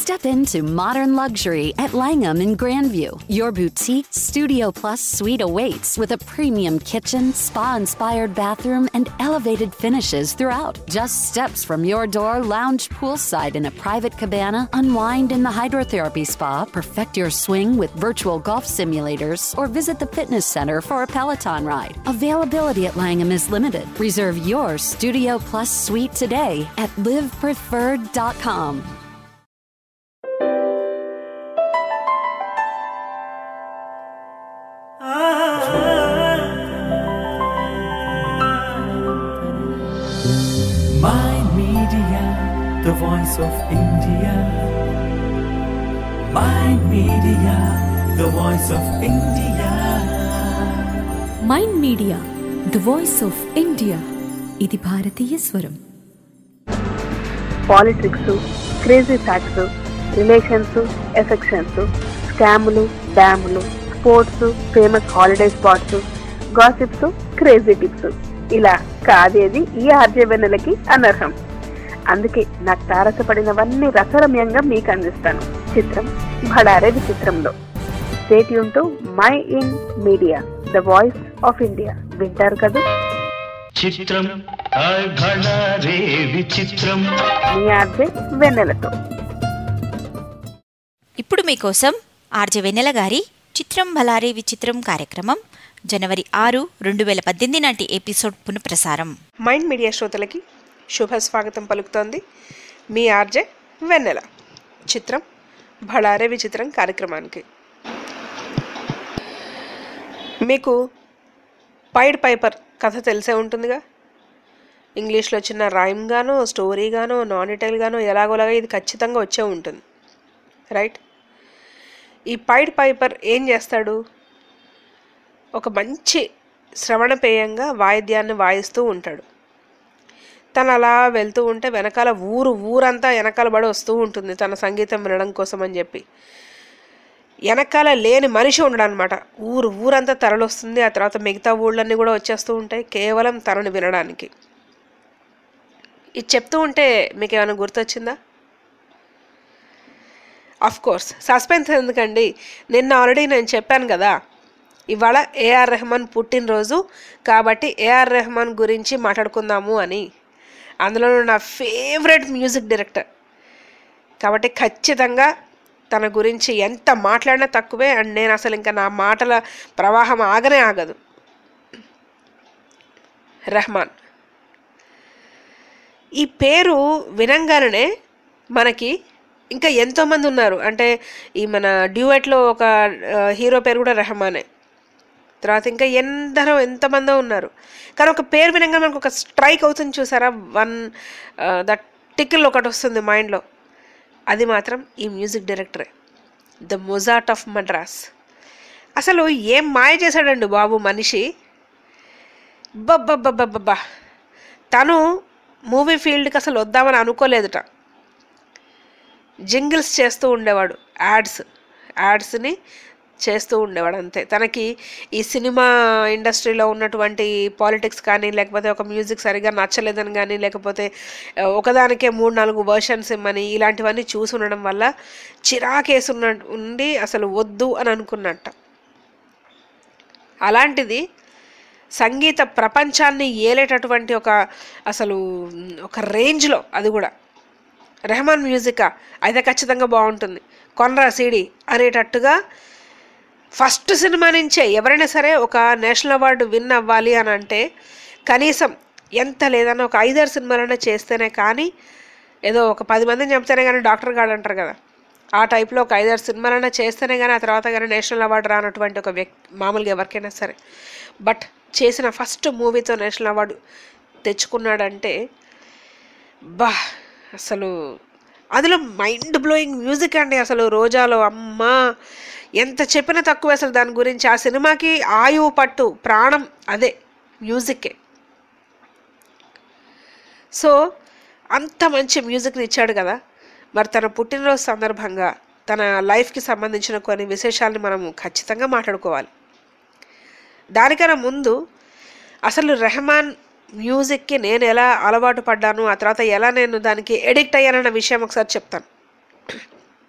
Step into modern luxury at Langham in Grandview. Your boutique Studio Plus suite awaits with a premium kitchen, spa inspired bathroom, and elevated finishes throughout. Just steps from your door, lounge poolside in a private cabana, unwind in the hydrotherapy spa, perfect your swing with virtual golf simulators, or visit the fitness center for a Peloton ride. Availability at Langham is limited. Reserve your Studio Plus suite today at livepreferred.com. My Media, the voice of India. My Media, the voice of India. Mind media the voice of India ఇది భారతీయ స్వరం politics crazy facts relations affections స్కాములు డ్యాములు sports famous holiday spots gossips crazy tips ఇలా కాదేది ఈ ఆర్జవెన్నెలకి అనర్హం అందుకే నాకు తారసపడినవన్నీ రసరమ్యంగా మీకు అందిస్తాను చిత్రం భడారే విచిత్రంలో స్టేట్ యూన్ mind media the voice of India వింటారు కదా చిత్రం హాయ్ భళా రే విచిత్రం మీ ఆర్జే వెన్నెలతో ఇప్పుడు మీకోసం ఆర్జే వెన్నెల గారి చిత్రం భలారే విచిత్రం కార్యక్రమం జనవరి ఆరు రెండు వేల పద్దెనిమిది నాటి ఎపిసోడ్ పునఃప్రసారం మైండ్ మీడియా శ్రోతలకి శుభ స్వాగతం పలుకుతోంది మీ ఆర్జే వెన్నెల చిత్రం భళారే విచిత్రం కార్యక్రమానికి మీకు పైడ్ పైపర్ కథ తెలిసే ఉంటుందిగా ఇంగ్లీష్లో చిన్న రైమ్గానో స్టోరీగానో నాన్ డీటెయిల్గానో ఎలాగోలాగా ఇది ఖచ్చితంగా వచ్చే ఉంటుంది రైట్ ఈ పైడ్ పైపర్ ఏం చేస్తాడు ఒక మంచి శ్రవణపేయంగా వాయిద్యాన్ని వాయిస్తూ ఉంటాడు తను అలా వెళ్తూ ఉంటే వెనకాల ఊరు ఊరంతా వెనకాల పడి వస్తూ ఉంటుంది తన సంగీతం వినడం కోసం అని చెప్పి వెనకాల లేని మనిషి ఉండడు అనమాట ఊరు ఊరంతా తరలొస్తుంది ఆ తర్వాత మిగతా ఊళ్ళన్నీ కూడా వచ్చేస్తూ ఉంటాయి కేవలం తనని వినడానికి ఇది చెప్తూ ఉంటే మీకు ఏమైనా గుర్తొచ్చిందా అఫ్ కోర్స్ సస్పెన్స్ ఎందుకండి నిన్న ఆల్రెడీ నేను చెప్పాను కదా ఇవాళ ఏఆర్ రెహమాన్ పుట్టినరోజు కాబట్టి ఏఆర్ రెహమాన్ గురించి మాట్లాడుకుందాము అని అందులో నా ఫేవరెట్ మ్యూజిక్ డైరెక్టర్ కాబట్టి ఖచ్చితంగా తన గురించి ఎంత మాట్లాడినా తక్కువే అండ్ నేను అసలు ఇంకా నా మాటల ప్రవాహం ఆగనే ఆగదు రెహమాన్ ఈ పేరు వినంగానే మనకి ఇంకా ఎంతోమంది ఉన్నారు అంటే ఈ మన డ్యూయట్లో ఒక ఆ, హీరో పేరు కూడా రెహమానే తర్వాత ఇంకా ఎందరో ఎంతమందో ఉన్నారు కానీ ఒక పేరు వినంగా మనకు ఒక స్ట్రైక్ అవుతుంది చూసారా వన్ దట్ టికిల్ ఒకటి వస్తుంది మైండ్లో అది మాత్రం ఈ మ్యూజిక్ డైరెక్టరే ద మొజార్ట్ ఆఫ్ మద్రాస్ అసలు ఏం మాయ చేశాడండి బాబు మనిషి బబ్బబ్బబ్బబ్బా తను మూవీ ఫీల్డ్కి అసలు వద్దామని అనుకోలేదుట జింగిల్స్ చేస్తూ ఉండేవాడు యాడ్స్ యాడ్స్ని చేస్తూ ఉండేవాడు అంతే తనకి ఈ సినిమా ఇండస్ట్రీలో ఉన్నటువంటి పాలిటిక్స్ కానీ లేకపోతే ఒక మ్యూజిక్ సరిగా నచ్చలేదని కానీ లేకపోతే ఆ, ఒకదానికే మూడు నాలుగు వర్షన్స్ ఇమ్మని ఇలాంటివన్నీ చూసి ఉండడం వల్ల చిరాకేసి ఉన్న ఉండి అసలు వద్దు అని అనుకున్నట్ట అలాంటిది సంగీత ప్రపంచాన్ని ఏలేటటువంటి ఒక అసలు ఒక రేంజ్లో అది కూడా రెహమాన్ మ్యూజికా అయితే ఖచ్చితంగా బాగుంటుంది కొనరా సీడీ అనేటట్టుగా ఫస్ట్ సినిమా నుంచే ఎవరైనా సరే ఒక నేషనల్ అవార్డు విన్ అవ్వాలి అని అంటే కనీసం ఎంత లేదన్నా ఒక ఐదారు సినిమాలైనా చేస్తేనే కానీ ఏదో ఒక పది మందిని చెప్తేనే కానీ డాక్టర్ గారు అంటారు కదా ఆ టైప్లో ఒక ఐదారు సినిమాలైనా చేస్తేనే కానీ ఆ తర్వాత కానీ నేషనల్ అవార్డు రానటువంటి ఒక వ్యక్తి మామూలుగా ఎవరికైనా సరే బట్ చేసిన ఫస్ట్ మూవీతో నేషనల్ అవార్డు తెచ్చుకున్నాడంటే బా అసలు అందులో మైండ్ బ్లోయింగ్ మ్యూజిక్ అండి అసలు రోజాలో అమ్మా ఎంత చెప్పినా తక్కువ అసలు దాని గురించి ఆ సినిమాకి ఆయువు పట్టు ప్రాణం అదే మ్యూజిక్కే సో అంత మంచి మ్యూజిక్ని ఇచ్చాడు కదా మరి తన పుట్టినరోజు సందర్భంగా తన లైఫ్కి సంబంధించిన కొన్ని విశేషాలను మనము ఖచ్చితంగా మాట్లాడుకోవాలి దానికన్నా ముందు అసలు రెహమాన్ మ్యూజిక్కి నేను ఎలా అలవాటు పడ్డాను ఆ తర్వాత ఎలా నేను దానికి ఎడిక్ట్ అయ్యానన్న విషయం ఒకసారి చెప్తాను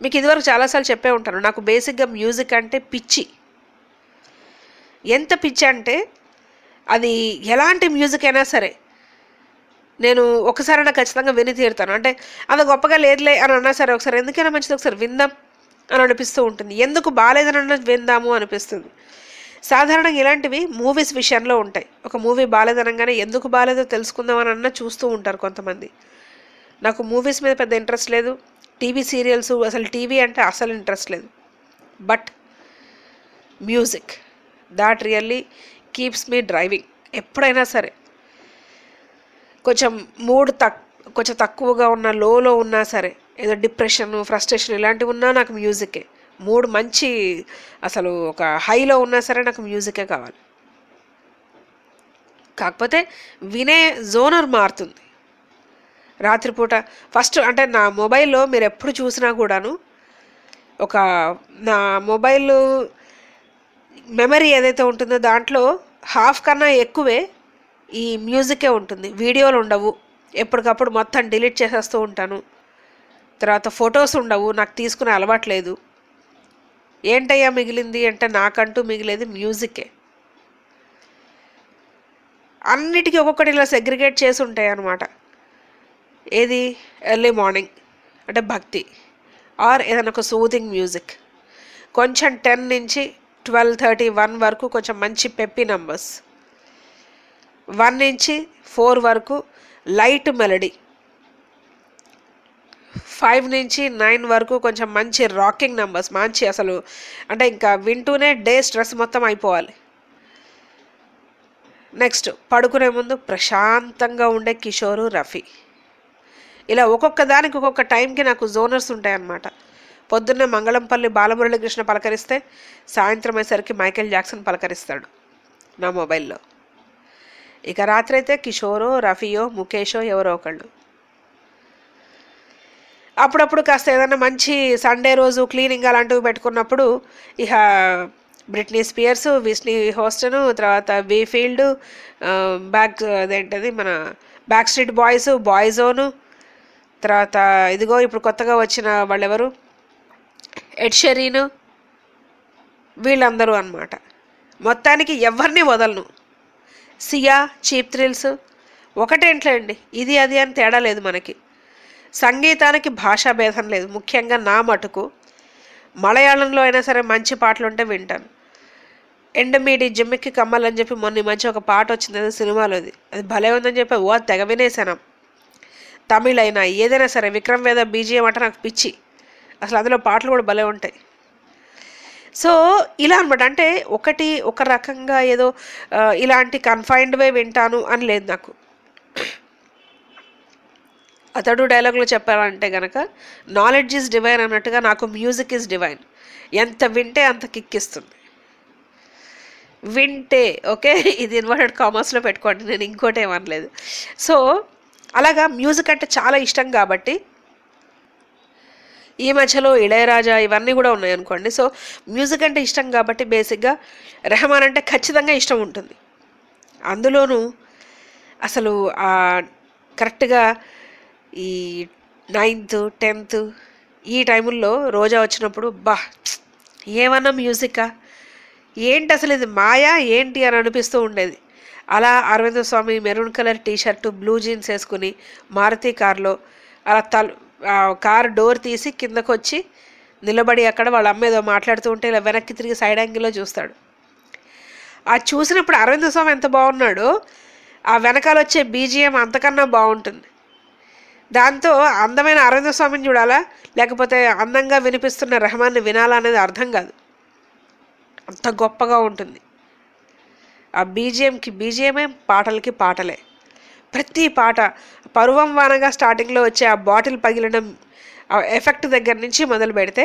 మీకు ఇదివరకు చాలాసార్లు చెప్పే ఉంటాను నాకు బేసిక్గా మ్యూజిక్ అంటే పిచ్చి ఎంత పిచ్చి అంటే అది ఎలాంటి మ్యూజిక్ అయినా సరే నేను ఒకసారైనా ఖచ్చితంగా విని తీరుతాను అంటే అంత గొప్పగా లేదులే అని అన్నా సరే ఒకసారి ఎందుకైనా మంచిది ఒకసారి విందాం అని అనిపిస్తూ ఉంటుంది ఎందుకు బాగాలేదని అన్న విందాము అనిపిస్తుంది సాధారణంగా ఇలాంటివి మూవీస్ విషయంలో ఉంటాయి ఒక మూవీ బాగాలేదనగానే ఎందుకు బాగాలేదో తెలుసుకుందామని అన్న చూస్తూ ఉంటారు కొంతమంది నాకు మూవీస్ మీద పెద్ద ఇంట్రెస్ట్ లేదు టీవీ సీరియల్స్ అసలు టీవీ అంటే అసలు ఇంట్రెస్ట్ లేదు but music that really keeps me driving ఎప్పుడైనా సరే కొంచెం మూడ్ తక్ కొంచెం తక్కువగా ఉన్న లోలో ఉన్నా సరే ఏదో డిప్రెషన్ ఫ్రస్ట్రేషన్ ఇలాంటివి ఉన్నా నాకు మ్యూజికే మూడ్ మంచి అసలు ఒక హైలో ఉన్నా సరే నాకు మ్యూజికే కావాలి కాకపోతే వినే జోనర్ మారుతుంది రాత్రిపూట ఫస్ట్ అంటే నా మొబైల్లో మీరు ఎప్పుడు చూసినా కూడాను ఒక నా మొబైల్ మెమరీ ఏదైతే ఉంటుందో దాంట్లో హాఫ్ కన్నా ఎక్కువే ఈ మ్యూజికే ఉంటుంది వీడియోలు ఉండవు ఎప్పటికప్పుడు మొత్తం డిలీట్ చేసేస్తూ ఉంటాను తర్వాత ఫొటోస్ ఉండవు నాకు తీసుకునే అలవాటు లేదు ఏంటయ్యా మిగిలింది అంటే నాకంటూ మిగిలేది మ్యూజికే అన్నిటికీ ఒక్కొక్కటి ఇలా సెగ్రిగేట్ చేసి ఉంటాయి అన్నమాట ఏది ఎర్లీ మార్నింగ్ అంటే భక్తి ఆర్ ఏదైనా ఒక సూదింగ్ మ్యూజిక్ కొంచెం టెన్ నుంచి ట్వెల్వ్ థర్టీ వన్ వరకు కొంచెం మంచి పెప్పి నంబర్స్ వన్ నుంచి ఫోర్ వరకు లైట్ మెలడీ ఫైవ్ నుంచి నైన్ వరకు కొంచెం మంచి రాకింగ్ నెంబర్స్ మంచి అసలు అంటే ఇంకా వింటూనే డే స్ట్రెస్ మొత్తం అయిపోవాలి నెక్స్ట్ పడుకునే ముందు ప్రశాంతంగా ఉండే కిషోరు రఫీ ఇలా ఒక్కొక్క దానికి ఒక్కొక్క టైంకి నాకు జోనర్స్ ఉంటాయన్నమాట పొద్దున్నే మంగళంపల్లి బాలమురళీకృష్ణ పలకరిస్తే సాయంత్రం అయ్యేసరికి మైకేల్ జాక్సన్ పలకరిస్తాడు నా మొబైల్లో ఇక రాత్రి అయితే కిషోరో రఫీయో ముఖేషో ఎవరో ఒకళ్ళు అప్పుడప్పుడు కాస్త ఏదైనా మంచి సండే రోజు క్లీనింగ్ అలాంటివి పెట్టుకున్నప్పుడు ఇక బ్రిట్నీ స్పియర్స్ విస్నీ హోస్టను తర్వాత బీ ఫీల్డ్ బ్యాక్ అదేంటది మన back street Boys Boyzone తర్వాత ఇదిగో ఇప్పుడు కొత్తగా వచ్చిన వాళ్ళెవరు ఎడ్ షెరీను వీళ్ళందరూ అనమాట మొత్తానికి ఎవరిని వదలను సియా చీప్ థ్రిల్స్ ఒకటేంట్లేండి ఇది అది అని తేడా లేదు మనకి సంగీతానికి భాషా భేదం లేదు ముఖ్యంగా నా మటుకు మలయాళంలో అయినా సరే మంచి పాటలు ఉంటే వింటాను ఎండమీడి జిమ్మికి కమ్మల్ అని చెప్పి మొన్న ఈ మధ్య ఒక పాట వచ్చింది అది సినిమాలోది అది భలే ఉందని చెప్పి ఓ తెగ వినేసాను తమిళ్ అయినా ఏదైనా సరే విక్రమ్ వేద బీజిఎం అంటే నాకు పిచ్చి అసలు అందులో పాటలు కూడా భలే ఉంటాయి సో ఇలా అనమాట అంటే ఒకటి ఒక రకంగా ఏదో ఆ, ఇలాంటి కన్ఫైన్డ్ వే వింటాను అని లేదు నాకు అతడు డైలాగ్లో చెప్పాలంటే గనక నాలెడ్జ్ ఈజ్ డివైన్ అన్నట్టుగా నాకు మ్యూజిక్ ఈజ్ డివైన్ ఎంత వింటే అంత కిక్కిస్తుంది వింటే ఓకే ఇది ఇన్వర్టెడ్ కామర్స్లో పెట్టుకోండి నేను ఇంకోటి ఏమనలేదు సో అలాగా మ్యూజిక్ అంటే చాలా ఇష్టం కాబట్టి ఈ మధ్యలో ఇళయరాజా ఇవన్నీ కూడా ఉన్నాయి అనుకోండి సో మ్యూజిక్ అంటే ఇష్టం కాబట్టి బేసిక్గా రెహమాన్ అంటే ఖచ్చితంగా ఇష్టం ఉంటుంది అందులోనూ అసలు ఆ కరెక్ట్గా ఈ నైన్త్ టెన్త్ ఈ టైముల్లో రోజా వచ్చినప్పుడు బా ఏమన్నా మ్యూజికా ఏంటి అసలు ఇది మాయా ఏంటి అని అనిపిస్తూ ఉండేది అలా Aravinda Swamy maroon colour T shirt blue jeans వేసుకుని మారుతి కార్లో అలా తల ఆ కార్ డోర్ తీసి కిందకు వచ్చి నిలబడి అక్కడ వాళ్ళ అమ్మ ఏదో మాట్లాడుతూ ఉంటే ఇలా వెనక్కి తిరిగి సైడ్ యాంగిల్లో చూస్తాడు ఆ చూసినప్పుడు అరవింద స్వామి ఎంత బాగున్నాడో ఆ వెనకాల వచ్చే బీజిఎం అంతకన్నా బాగుంటుంది దాంతో అందమైన అరవింద స్వామిని చూడాలా లేకపోతే అందంగా వినిపిస్తున్న రెహమాన్ని వినాలా అనేది అర్థం కాదు అంత గొప్పగా ఉంటుంది ఆ బీజిఎంకి బీజిఎమే పాటలకి పాటలే ప్రతి పాట పరువం వానగా స్టార్టింగ్లో వచ్చే ఆ బాటిల్ పగిలడం ఆ ఎఫెక్ట్ దగ్గర నుంచి మొదలు పెడితే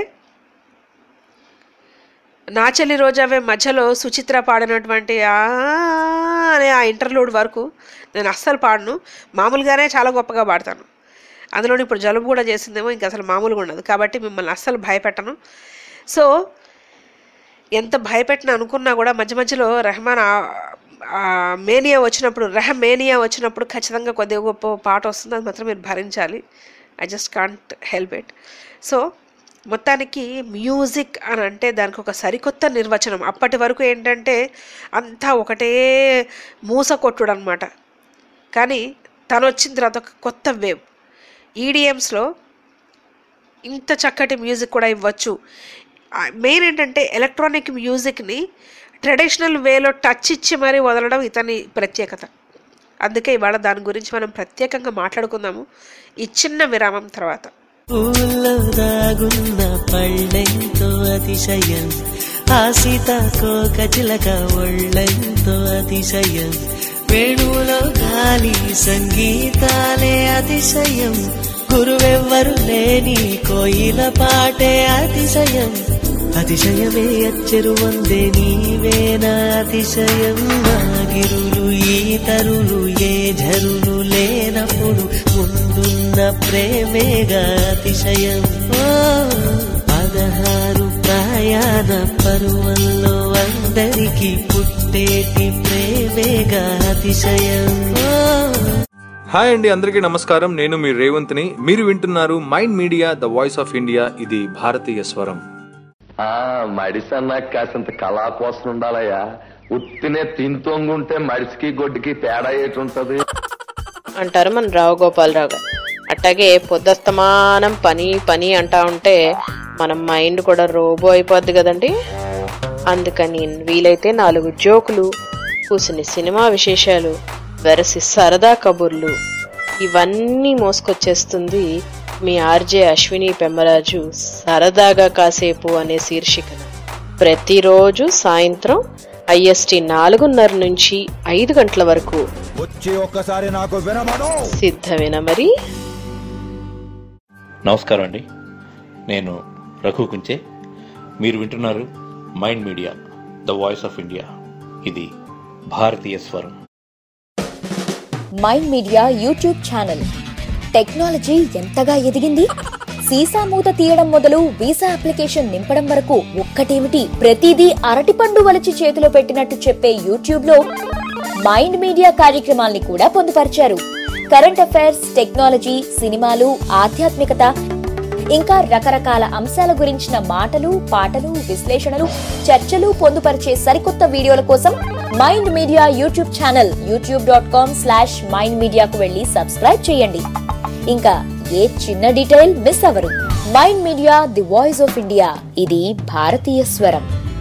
నా చెల్లి రోజావే మధ్యలో సుచిత్ర పాడినటువంటి ఆ అనే ఆ ఇంటర్లూడ్ వరకు నేను అస్సలు పాడను మామూలుగానే చాలా గొప్పగా పాడతాను అందులో ఇప్పుడు జలుబు కూడా చేసిందేమో ఇంకా అసలు మామూలుగా ఉండదు కాబట్టి మిమ్మల్ని అస్సలు భయపెట్టను సో ఎంత భయపెట్టిన అనుకున్నా కూడా మధ్య మధ్యలో రెహమాన్ ఆ- ఆ మేనియా వచ్చినప్పుడు రెహ మేనియా వచ్చినప్పుడు ఖచ్చితంగా కొద్దిగా గొప్ప పాట వస్తుంది అది మాత్రం మీరు భరించాలి I just can't help it so మొత్తానికి మ్యూజిక్ అని అంటే దానికి ఒక సరికొత్త నిర్వచనం అప్పటి వరకు ఏంటంటే అంతా ఒకటే మూస కొట్టుడు అనమాట కానీ తను వచ్చిన తర్వాత ఒక కొత్త వేవ్ ఈడిఎమ్స్లో ఇంత చక్కటి మ్యూజిక్ కూడా ఇవ్వచ్చు మెయిన్ ఏంటంటే ఎలక్ట్రానిక్ మ్యూజిక్ని ట్రెడిషనల్ వేలో టచ్ ఇచ్చి మరీ వదలడం ఇతని ప్రత్యేకత అందుకే ఇవాళ దాని గురించి మనం ప్రత్యేకంగా మాట్లాడుకుందాము ఈ చిన్న విరామం తర్వాత పూల్లో దాగున్న పళ్ళెంతో అతిశయం ఆ సీతాకోక చిలక ఒళ్ళెంతో అతిశయం వేణువులో గాలి సంగీతాలే అతిశయం గురువెవ్వరు లేని కోయిల పాటే అతిశయం అతిశయమే అచ్చరు వందే నీవేనా అతిశయం నాగిరులు ఈ తరులు ఏ ఝరులు లేనప్పుడు ముందున్న ప్రేమేగా అతిశయం ఓ పదహారు ప్రయాణ పరువల్లో అందరికీ పుట్టేటి ప్రేమేగా అతిశయం ఓ హాయ్ అండి అందరికీ నమస్కారం నేను మీ రేవంత్ని మీరు వింటున్నారు mind media the voice of India ఇది భారతీయ స్వరం ఆ మడిసన్నా కాసింత కళా కోసం ఉండాలయ్యా ఉత్తినే తింతొంగుంటే మడిసికి గొడ్డుకి తేడా ఏటి ఉంటది అంటారు మన రావు గోపాలరావు గారు అట్టాగే పొద్దస్తమానం పని పని అంటా ఉంటే మన మైండ్ కూడా రోబో అయిపోద్ది కదండి అందుకని వీలైతే నాలుగు జోకులు కూసిన సినిమా విశేషాలు వెరసి సరదా కబుర్లు ఇవన్నీ మోసుకొచ్చేస్తుంది మీ ఆర్జే అశ్విని పెమ్మరాజు సరదాగా కాసేపు అనే శీర్షికన ప్రతిరోజు సాయంత్రం ఐఎస్టి నాలుగున్నర నుంచి ఐదు గంటల వరకు వచ్చి ఒక్కసారి నాకు వినమను సిద్ధమేనా మరి నమస్కారం అండి నేను రఘు కుంచే మీరు వింటున్నారు mind media the voice of India ఇది భారతీయ స్వరం mind media YouTube channel technology ఎంతగా ఎదిగింది సీసా మూత తీయడం మొదలు వీసా అప్లికేషన్ నింపడం వరకు ఒక్కటేమిటి ప్రతిదీ అరటిపండు వలిచి చేతిలో పెట్టినట్టు చెప్పే యూట్యూబ్ లో మైండ్ మీడియా కార్యక్రమాల్ని కూడా పొందుపరిచారు కరెంట్ అఫైర్స్ టెక్నాలజీ సినిమాలు ఆధ్యాత్మికత ఇంకా రకరకాల అంశాల గురించిన మాటలు పాటలు విశ్లేషణలు చర్చలు పొందుపరిచే సరికొత్త వీడియోల కోసం mind media YouTube channel YouTube dot com slash mind మీడియాకు వెళ్ళి సబ్స్క్రైబ్ చేయండి ఇంకా ఏ చిన్న డీటెయిల్ మిస్ అవరు mind media the voice of India ఇది భారతీయ స్వరం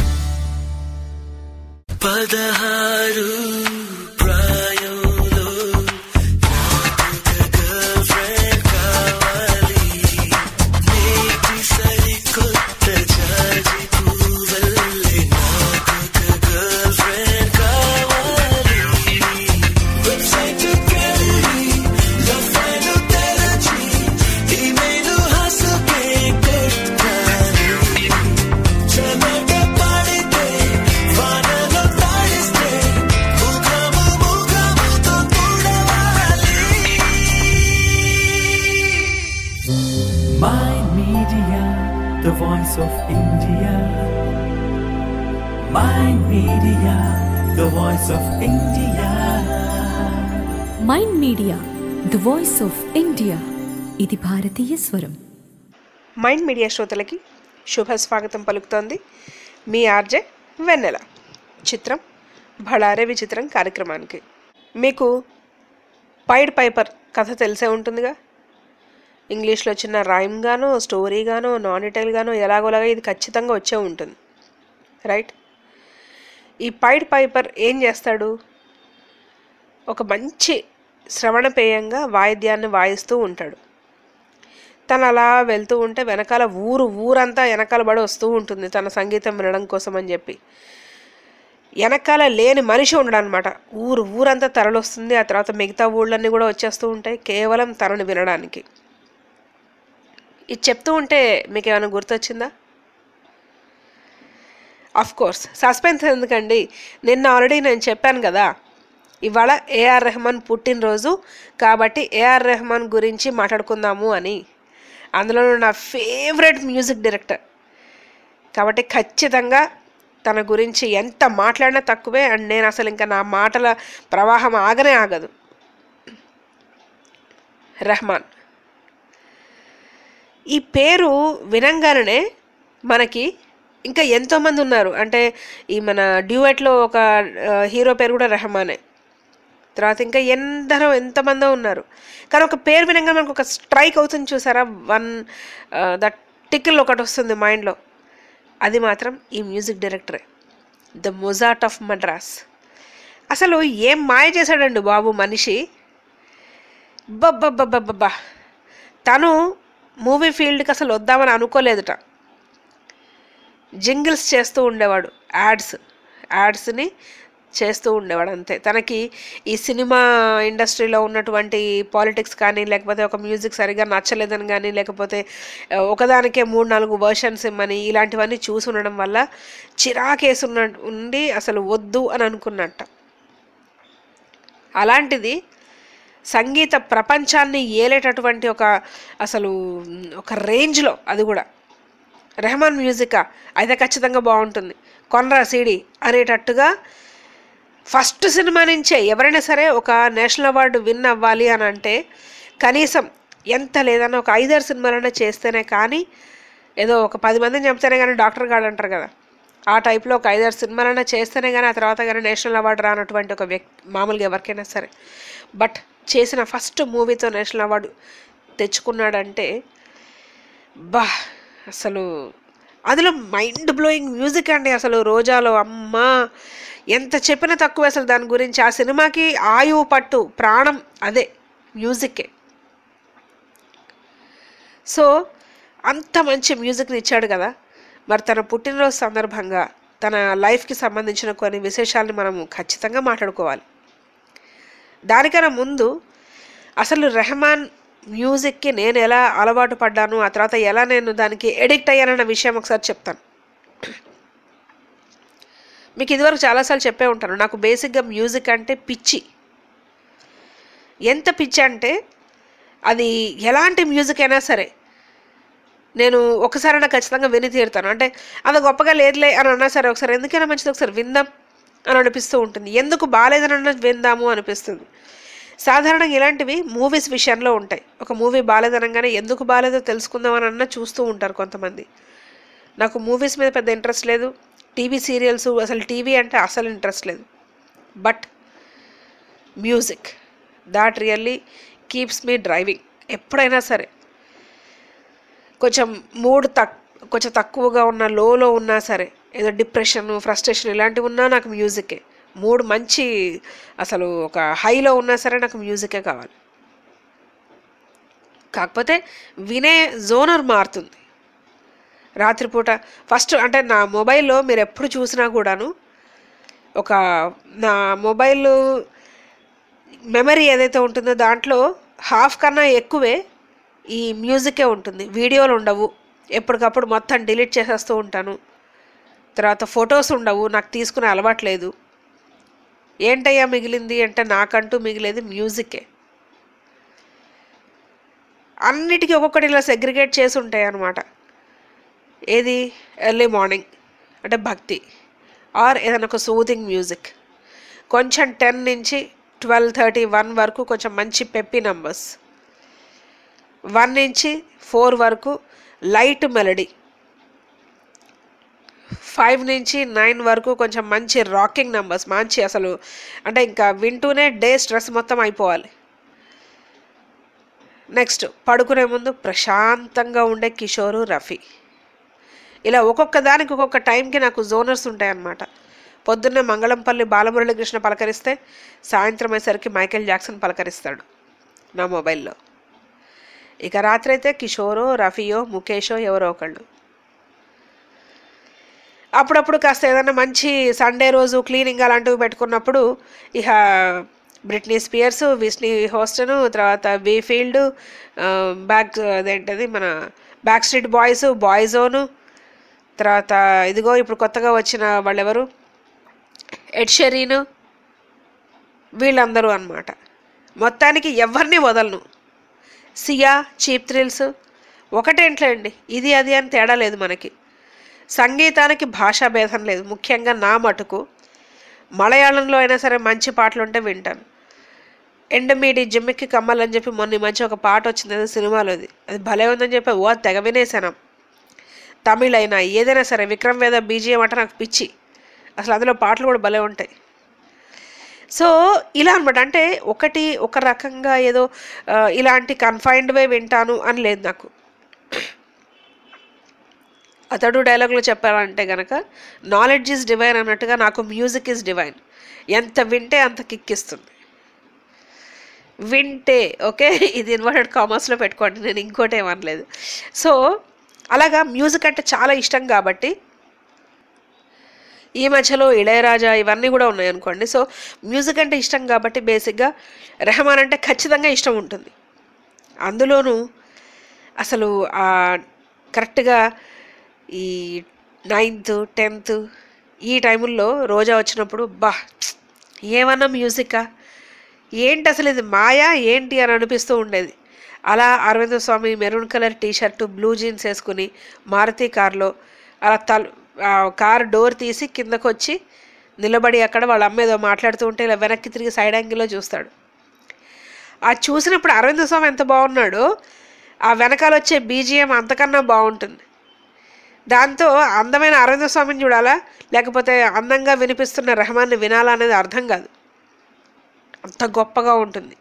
పదహారు ప్రాయంలో గర్ల్ ఫ్రెండ్ కావాలి నేటి సరికొత్త జాజి పువ్వల్లే నాకొక గర్ల్ ఫ్రెండ్ కావాలి వెబ్సైట్ కెళ్ళి లవ్ ఫైల్ తెరచి ఈమెయిల్ హసుకే కొట్టాలి చెమట పడితే వానలో తడిస్తే ముఖము ముఖముతో తుడవాలి Mind Media, the voice of India. Mind Media, the voice of India. Mind media the voice of India ఇది భారతీయ స్వరం మైండ్ మీడియా శ్రోతలకి శుభ స్వాగతం పలుకుతోంది మీ ఆర్జే వెన్నెల చిత్రం భళారే విచిత్రం కార్యక్రమానికి మీకు పైడ్ పైపర్ కథ తెలిసే ఉంటుందిగా ఇంగ్లీష్లో చిన్న రైమ్గానో స్టోరీగానో నాన్ డీటెయిల్గానో ఎలాగోలాగా ఇది ఖచ్చితంగా వచ్చే ఉంటుంది రైట్ ఈ పైడ్ పైపర్ ఏం చేస్తాడు ఒక మంచి శ్రవణపేయంగా వాయిద్యాన్ని వాయిస్తూ ఉంటాడు తను అలా వెళ్తూ ఉంటే వెనకాల ఊరు ఊరంతా వెనకాల పడి వస్తూ ఉంటుంది తన సంగీతం వినడం కోసం అని చెప్పి వెనకాల లేని మనిషి ఉండడనమాట ఊరు ఊరంతా తరలొస్తుంది ఆ తర్వాత మిగతా ఊళ్ళన్నీ కూడా వచ్చేస్తూ ఉంటాయి కేవలం తనని వినడానికి ఇది చెప్తూ ఉంటే మీకు ఏమైనా గుర్తొచ్చిందా అఫ్ కోర్స్ సస్పెన్స్ ఎందుకండి నిన్న ఆల్రెడీ నేను చెప్పాను కదా ఇవాళ ఏఆర్ రెహమాన్ పుట్టినరోజు కాబట్టి ఏఆర్ రెహమాన్ గురించి మాట్లాడుకుందాము అని అందులో నా ఫేవరెట్ మ్యూజిక్ డైరెక్టర్ కాబట్టి ఖచ్చితంగా తన గురించి ఎంత మాట్లాడినా తక్కువే అండ్ నేను అసలు ఇంకా నా మాటల ప్రవాహం ఆగనే ఆగదు రెహమాన్ ఈ పేరు వినంగానే మనకి ఇంకా ఎంతోమంది ఉన్నారు అంటే ఈ మన డ్యూయట్లో ఒక ఆ, హీరో పేరు కూడా రెహమానే తర్వాత ఇంకా ఎందరో ఎంతమందో ఉన్నారు కానీ ఒక పేరు వినంగా మనకు ఒక స్ట్రైక్ అవుతుంది చూసారా వన్ దట్ టికిల్ ఒకటి వస్తుంది మైండ్లో అది మాత్రం ఈ మ్యూజిక్ డైరెక్టరే ద మొజార్ట్ ఆఫ్ మద్రాస్ అసలు ఏం మాయ చేశాడండి బాబు మనిషి బబ్బబ్బబ్బబ్బా తను మూవీ ఫీల్డ్కి అసలు వద్దామని అనుకోలేదుట జింగిల్స్ చేస్తూ ఉండేవాడు యాడ్స్ యాడ్స్ని చేస్తూ ఉండేవాడు అంతే తనకి ఈ సినిమా ఇండస్ట్రీలో ఉన్నటువంటి పాలిటిక్స్ కానీ లేకపోతే ఒక మ్యూజిక్ సరిగా నచ్చలేదని కానీ లేకపోతే ఆ, ఒకదానికే మూడు నాలుగు వర్షన్స్ ఇమ్మని ఇలాంటివన్నీ చూసి ఉండడం వల్ల చిరాకేసున్న ఉండి అసలు వద్దు అని అనుకున్నట్ట అలాంటిది సంగీత ప్రపంచాన్ని ఏలేటటువంటి ఒక అసలు ఒక రేంజ్లో అది కూడా రెహమాన్ మ్యూజికా అయితే ఖచ్చితంగా బాగుంటుంది కొనరా సీడీ అనేటట్టుగా ఫస్ట్ సినిమా నుంచే ఎవరైనా సరే ఒక నేషనల్ అవార్డు విన్ అవ్వాలి అని అంటే కనీసం ఎంత లేదన్నా ఒక ఐదారు సినిమాలైనా చేస్తేనే కానీ ఏదో ఒక పది మందిని చెప్తేనే కానీ డాక్టర్ గాడు అంటారు కదా ఆ టైప్లో ఒక ఐదారు సినిమాలైనా చేస్తేనే కానీ ఆ తర్వాత కానీ నేషనల్ అవార్డు రానటువంటి ఒక వ్యక్తి మామూలుగా ఎవరికైనా సరే బట్ చేసిన ఫస్ట్ మూవీతో నేషనల్ అవార్డు తెచ్చుకున్నాడంటే బా అసలు అందులో మైండ్ బ్లోయింగ్ మ్యూజిక్ అండి అసలు రోజాలో అమ్మా ఎంత చెప్పినా తక్కువ అసలు దాని గురించి ఆ సినిమాకి ఆయువు పట్టు ప్రాణం అదే మ్యూజిక్కే సో అంత మంచి మ్యూజిక్ని ఇచ్చాడు కదా మరి తన పుట్టినరోజు సందర్భంగా తన లైఫ్కి సంబంధించిన కొన్ని విశేషాలని మనము ఖచ్చితంగా మాట్లాడుకోవాలి దానికన్నా ముందు అసలు రెహమాన్ మ్యూజిక్కి నేను ఎలా అలవాటు పడ్డాను ఆ తర్వాత ఎలా నేను దానికి ఎడిక్ట్ అయ్యానన్న విషయం ఒకసారి చెప్తాను మీకు ఇదివరకు చాలాసార్లు చెప్పే ఉంటాను నాకు బేసిక్గా మ్యూజిక్ అంటే పిచ్చి ఎంత పిచ్చి అంటే అది ఎలాంటి మ్యూజిక్ అయినా సరే నేను ఒకసారైనా ఖచ్చితంగా విని తీరుతాను అంటే అంత గొప్పగా లేదులే అని అన్నా సరే ఒకసారి ఎందుకైనా మంచిది ఒకసారి విందాం అని అనిపిస్తూ ఉంటుంది ఎందుకు బాగాలేదనన్నా విందాము అనిపిస్తుంది సాధారణంగా ఇలాంటివి మూవీస్ విషయంలో ఉంటాయి ఒక మూవీ బాగాలేదనగానే ఎందుకు బాగాలేదో తెలుసుకుందామని అన్నా చూస్తూ ఉంటారు కొంతమంది నాకు మూవీస్ మీద పెద్ద ఇంట్రెస్ట్ లేదు టీవీ సీరియల్స్ అసలు టీవీ అంటే అసలు ఇంట్రెస్ట్ లేదు but music that really keeps me driving ఎప్పుడైనా సరే కొంచెం మూడ్ తక్ కొంచెం తక్కువగా ఉన్న లోలో ఉన్నా సరే ఏదో డిప్రెషన్ ఫ్రస్ట్రేషన్ ఇలాంటివి ఉన్నా నాకు మ్యూజికే మూడ్ మంచి అసలు ఒక హైలో ఉన్నా సరే నాకు మ్యూజికే కావాలి కాకపోతే వినే జోనర్ మారుతుంది రాత్రిపూట ఫస్ట్ అంటే నా మొబైల్లో మీరు ఎప్పుడు చూసినా కూడాను ఒక నా మొబైల్ మెమరీ ఏదైతే ఉంటుందో దాంట్లో హాఫ్ కన్నా ఎక్కువే ఈ మ్యూజికే ఉంటుంది వీడియోలు ఉండవు ఎప్పటికప్పుడు మొత్తం డిలీట్ చేసేస్తూ ఉంటాను తర్వాత ఫొటోస్ ఉండవు నాకు తీసుకునే అలవాట్లేదు ఏంటయ్యా మిగిలింది అంటే నాకంటూ మిగిలేది మ్యూజికే అన్నిటికీ ఒక్కొక్కటి ఇలా సెగ్రిగేట్ చేసి ఉంటాయి అన్నమాట ఏది ఎర్లీ మార్నింగ్ అంటే భక్తి ఆర్ ఏదైనా ఒక సూదింగ్ మ్యూజిక్ కొంచెం టెన్ నుంచి ట్వెల్వ్ థర్టీ వన్ వరకు కొంచెం మంచి పెప్పి నంబర్స్ వన్ నుంచి ఫోర్ వరకు లైట్ మెలడీ ఫైవ్ నుంచి నైన్ వరకు కొంచెం మంచి రాకింగ్ నెంబర్స్ మంచి అసలు అంటే ఇంకా వింటూనే డే స్ట్రెస్ మొత్తం అయిపోవాలి నెక్స్ట్ పడుకునే ముందు ప్రశాంతంగా ఉండే కిషోరు రఫీ ఇలా ఒక్కొక్క దానికి ఒక్కొక్క టైంకి నాకు జోనర్స్ ఉంటాయన్నమాట పొద్దున్నే మంగళంపల్లి బాలమురళీకృష్ణ పలకరిస్తే సాయంత్రం అయ్యేసరికి మైకేల్ జాక్సన్ పలకరిస్తాడు నా మొబైల్లో ఇక రాత్రి అయితే కిషోరో రఫీయో ముఖేషో ఎవరో ఒకళ్ళు అప్పుడప్పుడు కాస్త ఏదైనా మంచి సండే రోజు క్లీనింగ్ అలాంటివి పెట్టుకున్నప్పుడు ఇక బ్రిట్నీ స్పియర్స్ విస్నీ హోస్టన్ తర్వాత బీఫీల్డ్ బ్యాక్ అదేంటది మన back street Boys Boyzone తర్వాత ఇదిగో ఇప్పుడు కొత్తగా వచ్చిన వాళ్ళెవరు ఎడ్ షెరీన్ వీళ్ళందరూ అన్నమాట మొత్తానికి ఎవరిని వదలను సియా చీప్ థ్రిల్స్ ఒకటేంట్లే అండి ఇది అది అని తేడా లేదు మనకి సంగీతానికి భాషా భేదం లేదు ముఖ్యంగా నా మటుకు మలయాళంలో అయినా సరే మంచి పాటలు ఉంటే వింటాను ఎండమీడి జిమ్మికి కమ్మాలని చెప్పి మొన్న ఈ మధ్య ఒక పాట వచ్చింది అది సినిమాలోది అది భలే ఉందని చెప్పి ఓ తెగ వినేసాను తమిళ అయినా ఏదైనా సరే విక్రమ్ వేద బీజిఎం అంటే నాకు పిచ్చి అసలు అందులో పాటలు కూడా భలే ఉంటాయి సో ఇలా అనమాట అంటే ఒకటి ఒక రకంగా ఏదో ఆ, ఇలాంటి కన్ఫైన్డ్ వే వింటాను అని లేదు నాకు అతడు డైలాగ్లో చెప్పాలంటే గనక నాలెడ్జ్ ఈజ్ డివైన్ అన్నట్టుగా నాకు మ్యూజిక్ ఈజ్ డివైన్ ఎంత వింటే అంత కిక్కిస్తుంది వింటే ఓకే ఇది ఇన్వర్టెడ్ కామర్స్లో పెట్టుకోండి నేను ఇంకోటి ఏమనలేదు సో అలాగా మ్యూజిక్ అంటే చాలా ఇష్టం కాబట్టి ఈ మధ్యలో ఇళయరాజా ఇవన్నీ కూడా ఉన్నాయి అనుకోండి సో మ్యూజిక్ అంటే ఇష్టం కాబట్టి బేసిక్గా రెహమాన్ అంటే ఖచ్చితంగా ఇష్టం ఉంటుంది అందులోనూ అసలు ఆ కరెక్ట్గా ఈ నైన్త్ టెన్త్ ఈ టైముల్లో రోజా వచ్చినప్పుడు బా ఏమన్నా మ్యూజికా ఏంటి అసలు ఇది మాయా ఏంటి అని అనిపిస్తూ ఉండేది అలా Aravinda Swamy maroon colour T shirt blue jeans వేసుకుని మారుతి కార్లో అలా తల ఆ కార్ డోర్ తీసి కిందకు వచ్చి నిలబడి అక్కడ వాళ్ళ అమ్మ ఏదో మాట్లాడుతూ ఉంటే ఇలా వెనక్కి తిరిగి సైడ్ యాంగిల్లో చూస్తాడు ఆ చూసినప్పుడు అరవింద స్వామి ఎంత బాగున్నాడో ఆ వెనకాల వచ్చే బీజిఎం అంతకన్నా బాగుంటుంది దాంతో అందమైన అరవింద స్వామిని చూడాలా లేకపోతే అందంగా వినిపిస్తున్న రెహమాన్ని వినాలా అనేది అర్థం కాదు అంత గొప్పగా ఉంటుంది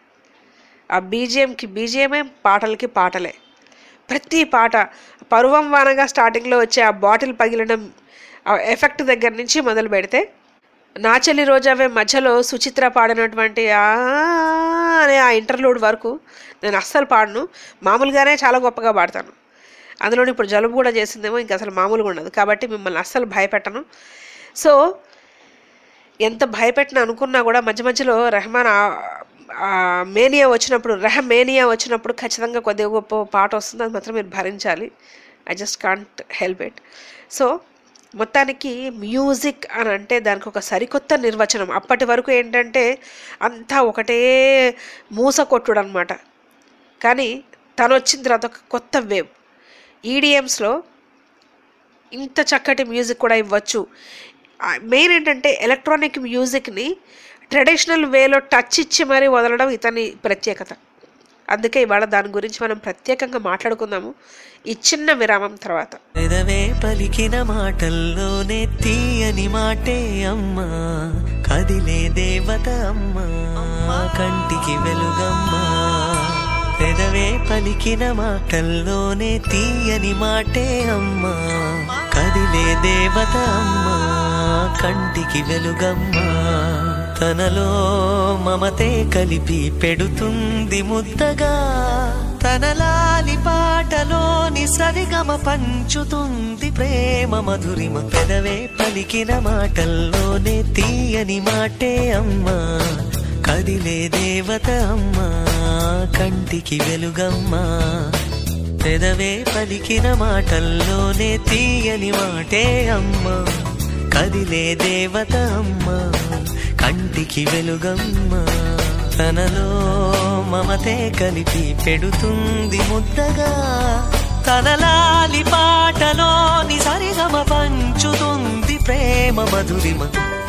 ఆ బీజిఎంకి బీజిఎమే పాటలకి పాటలే ప్రతి పాట పరువం వానగా స్టార్టింగ్లో వచ్చే ఆ బాటిల్ పగిలడం ఆ ఎఫెక్ట్ దగ్గర నుంచి మొదలు పెడితే నాచలి రోజావే మధ్యలో సుచిత్ర పాడినటువంటి ఆ అనే ఆ ఇంటర్లూడ్ వరకు నేను అస్సలు పాడను మామూలుగానే చాలా గొప్పగా పాడతాను అందులో ఇప్పుడు జలుబు కూడా చేసిందేమో ఇంకా అసలు మామూలుగా ఉండదు కాబట్టి మిమ్మల్ని అస్సలు భయపెట్టను సో ఎంత భయపెట్టిన అనుకున్నా కూడా మధ్య మధ్యలో రెహమాన్ ఆ- ఆ మేనియా వచ్చినప్పుడు రెహ మేనియా వచ్చినప్పుడు ఖచ్చితంగా కొద్దిగా గొప్ప పాట వస్తుంది అది మాత్రం మీరు భరించాలి I just can't help it so మొత్తానికి మ్యూజిక్ అని అంటే దానికి ఒక సరికొత్త నిర్వచనం అప్పటి వరకు ఏంటంటే అంతా ఒకటే మూస కొట్టుడు అనమాట కానీ తను వచ్చిన తర్వాత ఒక కొత్త వేవ్ ఈడిఎమ్స్లో ఇంత చక్కటి మ్యూజిక్ కూడా ఇవ్వచ్చు మెయిన్ ఏంటంటే ఎలక్ట్రానిక్ మ్యూజిక్ని ట్రెడిషనల్ వేలో టచ్ ఇచ్చి మరీ వదలడం ఇతని ప్రత్యేకత అందుకే ఇవాళ దాని గురించి మనం ప్రత్యేకంగా మాట్లాడుకుందాము ఈ చిన్న విరామం తర్వాత పెదవే పలికిన మాటల్లోనే తీయని మాటే అమ్మా కదిలే దేవత అమ్మా కంటికి వెలుగమ్మా పెదవే పలికిన మాటల్లోనే తీయని మాటే అమ్మా కదిలే దేవత అమ్మా కంటికి వెలుగమ్మా తనలో మమతే కలిపి పెడుతుంది ముద్దగా తనలాలి పాటలోని సరిగమ పంచుతుంది ప్రేమ మధురిమ పెదవే పలికిన మాటల్లోనే తీయని మాటే అమ్మా కదిలే దేవత అమ్మా కంటికి వెలుగమ్మా పెదవే పలికిన మాటల్లోనే తీయని మాటే అమ్మా కదిలే దేవత అమ్మా కంటికి వెలుగమ్మా తనలో మమతే కలిపి పెడుతుంది ముద్దగా తనలాలి పాటలోని సరిగమ పంచుతుంది ప్రేమ మధురిమ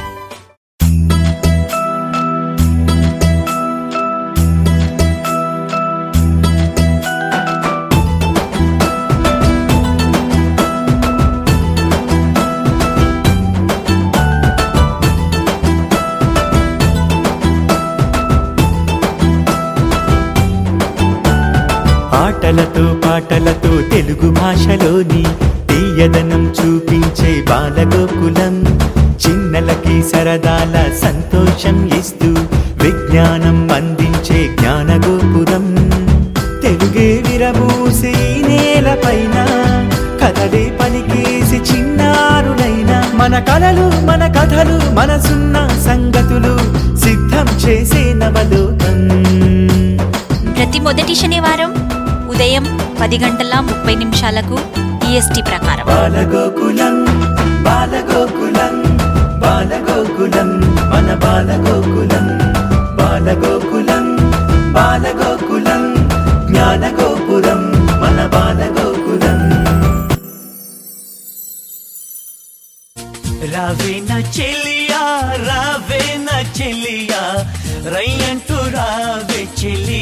ఆటలతో పాటలతో తెలుగు భాషలోని తీయదనం చూపించే బాలగోకులం చిన్నలకి సరదాల సంతోషం ఇస్తూ విజ్ఞానం అందించే జ్ఞానగోపురం తెలుగే విరబూసి ఈ నేలపైన కథలే పలికేసి చిన్నారులైన మన కలలు మన కథలు మనసున్న సంగతులు సిద్ధం చేసే నవలోకం ప్రతి మొదటి శనివారం ఉదయం పది గంటల ముప్పై నిమిషాలకు ఈఎస్టీ ప్రకారం బాలగోకులం బాలగోకులం బాలగోకులం మన బాలగోకులం బాలగోకులం బాలగోకులం జ్ఞానగోపురం మన బాలగోకులం రావే నా చెలియా రావే నా చెలియా రై అంటూ రావే చెలి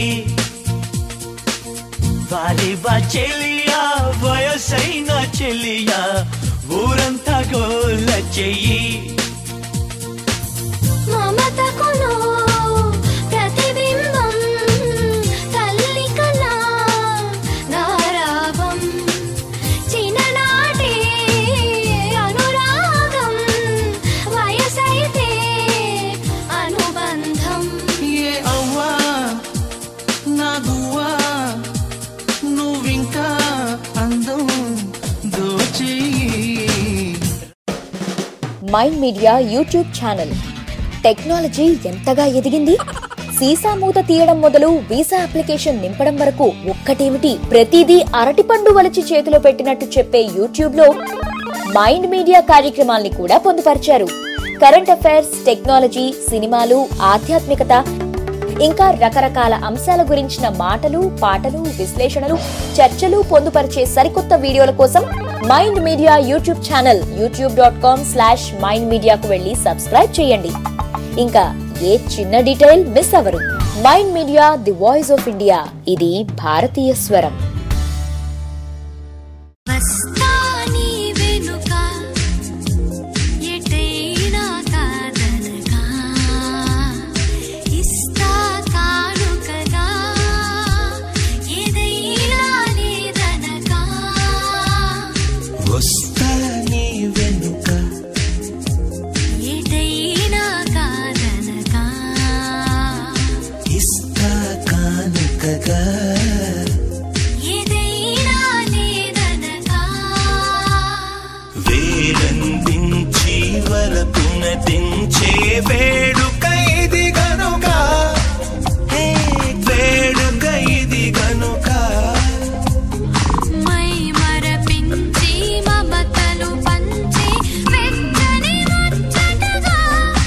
వాలివా చెలియా వయసైన చెలియా ఊరంతా గోల చెయ్యి మమతకును ప్రతిబింబం తల్లి కళా గారావం చిన్ననాటి అనురాగం వయసైతే అనుబంధం ఏ అవ్వా నా గువ్వా నువ్వింకా అందం దోచేయి mind media YouTube channel technology ఎంతగా ఎదిగింది సీసా మూత తీయడం మొదలు వీసా అప్లికేషన్ నింపడం వరకు ఒక్కటేమిటి ప్రతిదీ అరటిపండు వలిచి చేతిలో పెట్టినట్టు చెప్పే యూట్యూబ్ లో మైండ్ మీడియా కార్యక్రమాల్ని కూడా పొందుపరిచారు కరెంట్ అఫైర్స్ టెక్నాలజీ సినిమాలు ఆధ్యాత్మికత ఇంకా రకరకాల అంశాల గురించిన మాటలు పాటలు విశ్లేషణలు చర్చలు పొందుపరిచే సరికొత్త వీడియోల కోసం mind media YouTube channel YouTube dot com slash mind మీడియాకు వెళ్ళి సబ్స్క్రైబ్ చేయండి ఇంకా ఏ చిన్న డీటెయిల్ మిస్ అవ్వరు mind media the voice of India ఇది భారతీయ స్వరం వస్తాని వెనుక ఎటైనా కాదనగా ఇస్తా కానుకగా ఏదైనా లేదనగా వస్తా నీ వెనుక ఎటైనా కాదనగా ఇస్తా కానుకగా ఏదైనా లేదనగా వేలందించి వరపునదించే వేడుక ఇది గనుక హే, వేడుక ఇది గనుక మై మరపించి మమతలు పంచి వెచ్చని ముచ్చటగా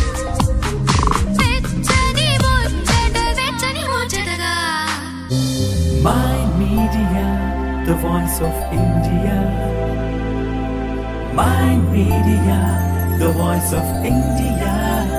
వెచ్చని ముచ్చట వెచ్చని ముచ్చటగా Mind Media, the voice of India. Mind Media, the voice of India.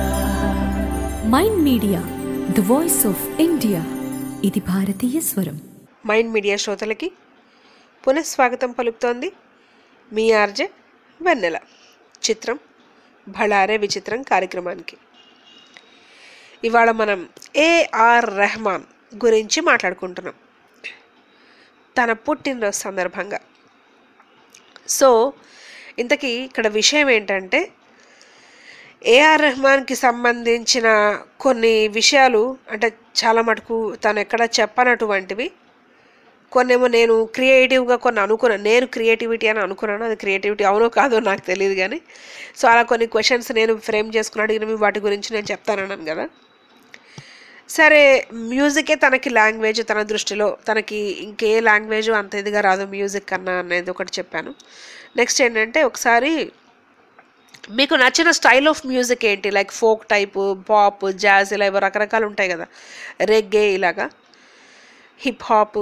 Mind media the voice of India ఇది భారతీయ స్వరం మైండ్ మీడియా శ్రోతలకి పునఃస్వాగతం పలుకుతోంది మీ ఆర్జే వెన్నెల చిత్రం భళారే విచిత్రం కార్యక్రమానికి ఇవాళ మనం ఏఆర్ రెహమాన్ గురించి మాట్లాడుకుంటున్నాం తన పుట్టినరోజు సందర్భంగా సో ఇంతకీ ఇక్కడ విషయం ఏంటంటే ఏఆర్ రెహమాన్కి సంబంధించిన కొన్ని విషయాలు అంటే చాలా మటుకు తను ఎక్కడ చెప్పనటువంటివి కొన్నేమో నేను క్రియేటివ్గా కొన్ని అనుకున్నాను నేను క్రియేటివిటీ అని అనుకున్నాను అది క్రియేటివిటీ అవునో కాదో నాకు తెలియదు కానీ సో అలా కొన్ని క్వశ్చన్స్ నేను ఫ్రేమ్ చేసుకుని అడిగినవి వాటి గురించి నేను చెప్తానన్నాను కదా సరే మ్యూజికే తనకి లాంగ్వేజ్ తన దృష్టిలో తనకి ఇంకే లాంగ్వేజ్ అంత ఇదిగా రాదు మ్యూజిక్ కన్నా అనేది ఒకటి చెప్పాను నెక్స్ట్ ఏంటంటే ఒకసారి మీకు నచ్చిన స్టైల్ ఆఫ్ మ్యూజిక్ ఏంటి like folk type pop jazz ఇలా ఇవి రకరకాలు ఉంటాయి కదా రెగ్గే ఇలాగా హిప్ హాప్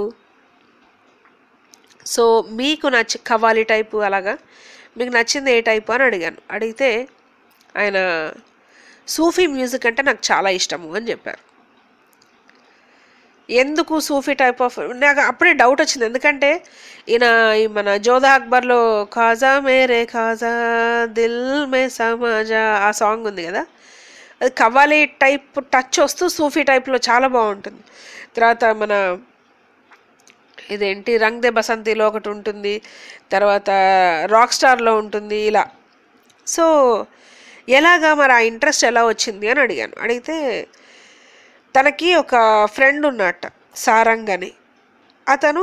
సో మీకు నచ్చి కవ్వాలి టైపు అలాగా మీకు నచ్చింది ఏ టైపు అని అడిగాను అడిగితే ఆయన సూఫీ మ్యూజిక్ అంటే నాకు చాలా ఇష్టము అని చెప్పారు ఎందుకు సూఫీ టైప్ ఆఫ్ నాకు అప్పుడే డౌట్ వచ్చింది ఎందుకంటే ఈయన ఈ మన జోధా అక్బర్లో ఖాజా మేరే ఖాజా దిల్ మే సమాజా ఆ సాంగ్ ఉంది కదా అది కవ్వాలి టైప్ టచ్ వస్తూ సూఫీ టైప్లో చాలా బాగుంటుంది తర్వాత మన ఇదేంటి రంగ్ దే బసంతిలో ఒకటి ఉంటుంది తర్వాత రాక్ స్టార్లో ఉంటుంది ఇలా సో ఎలాగా మరి ఆ ఇంట్రెస్ట్ ఎలా వచ్చింది అని అడిగాను అడిగితే తనకి ఒక ఫ్రెండ్ ఉన్నట్ట సారంగ్ అని అతను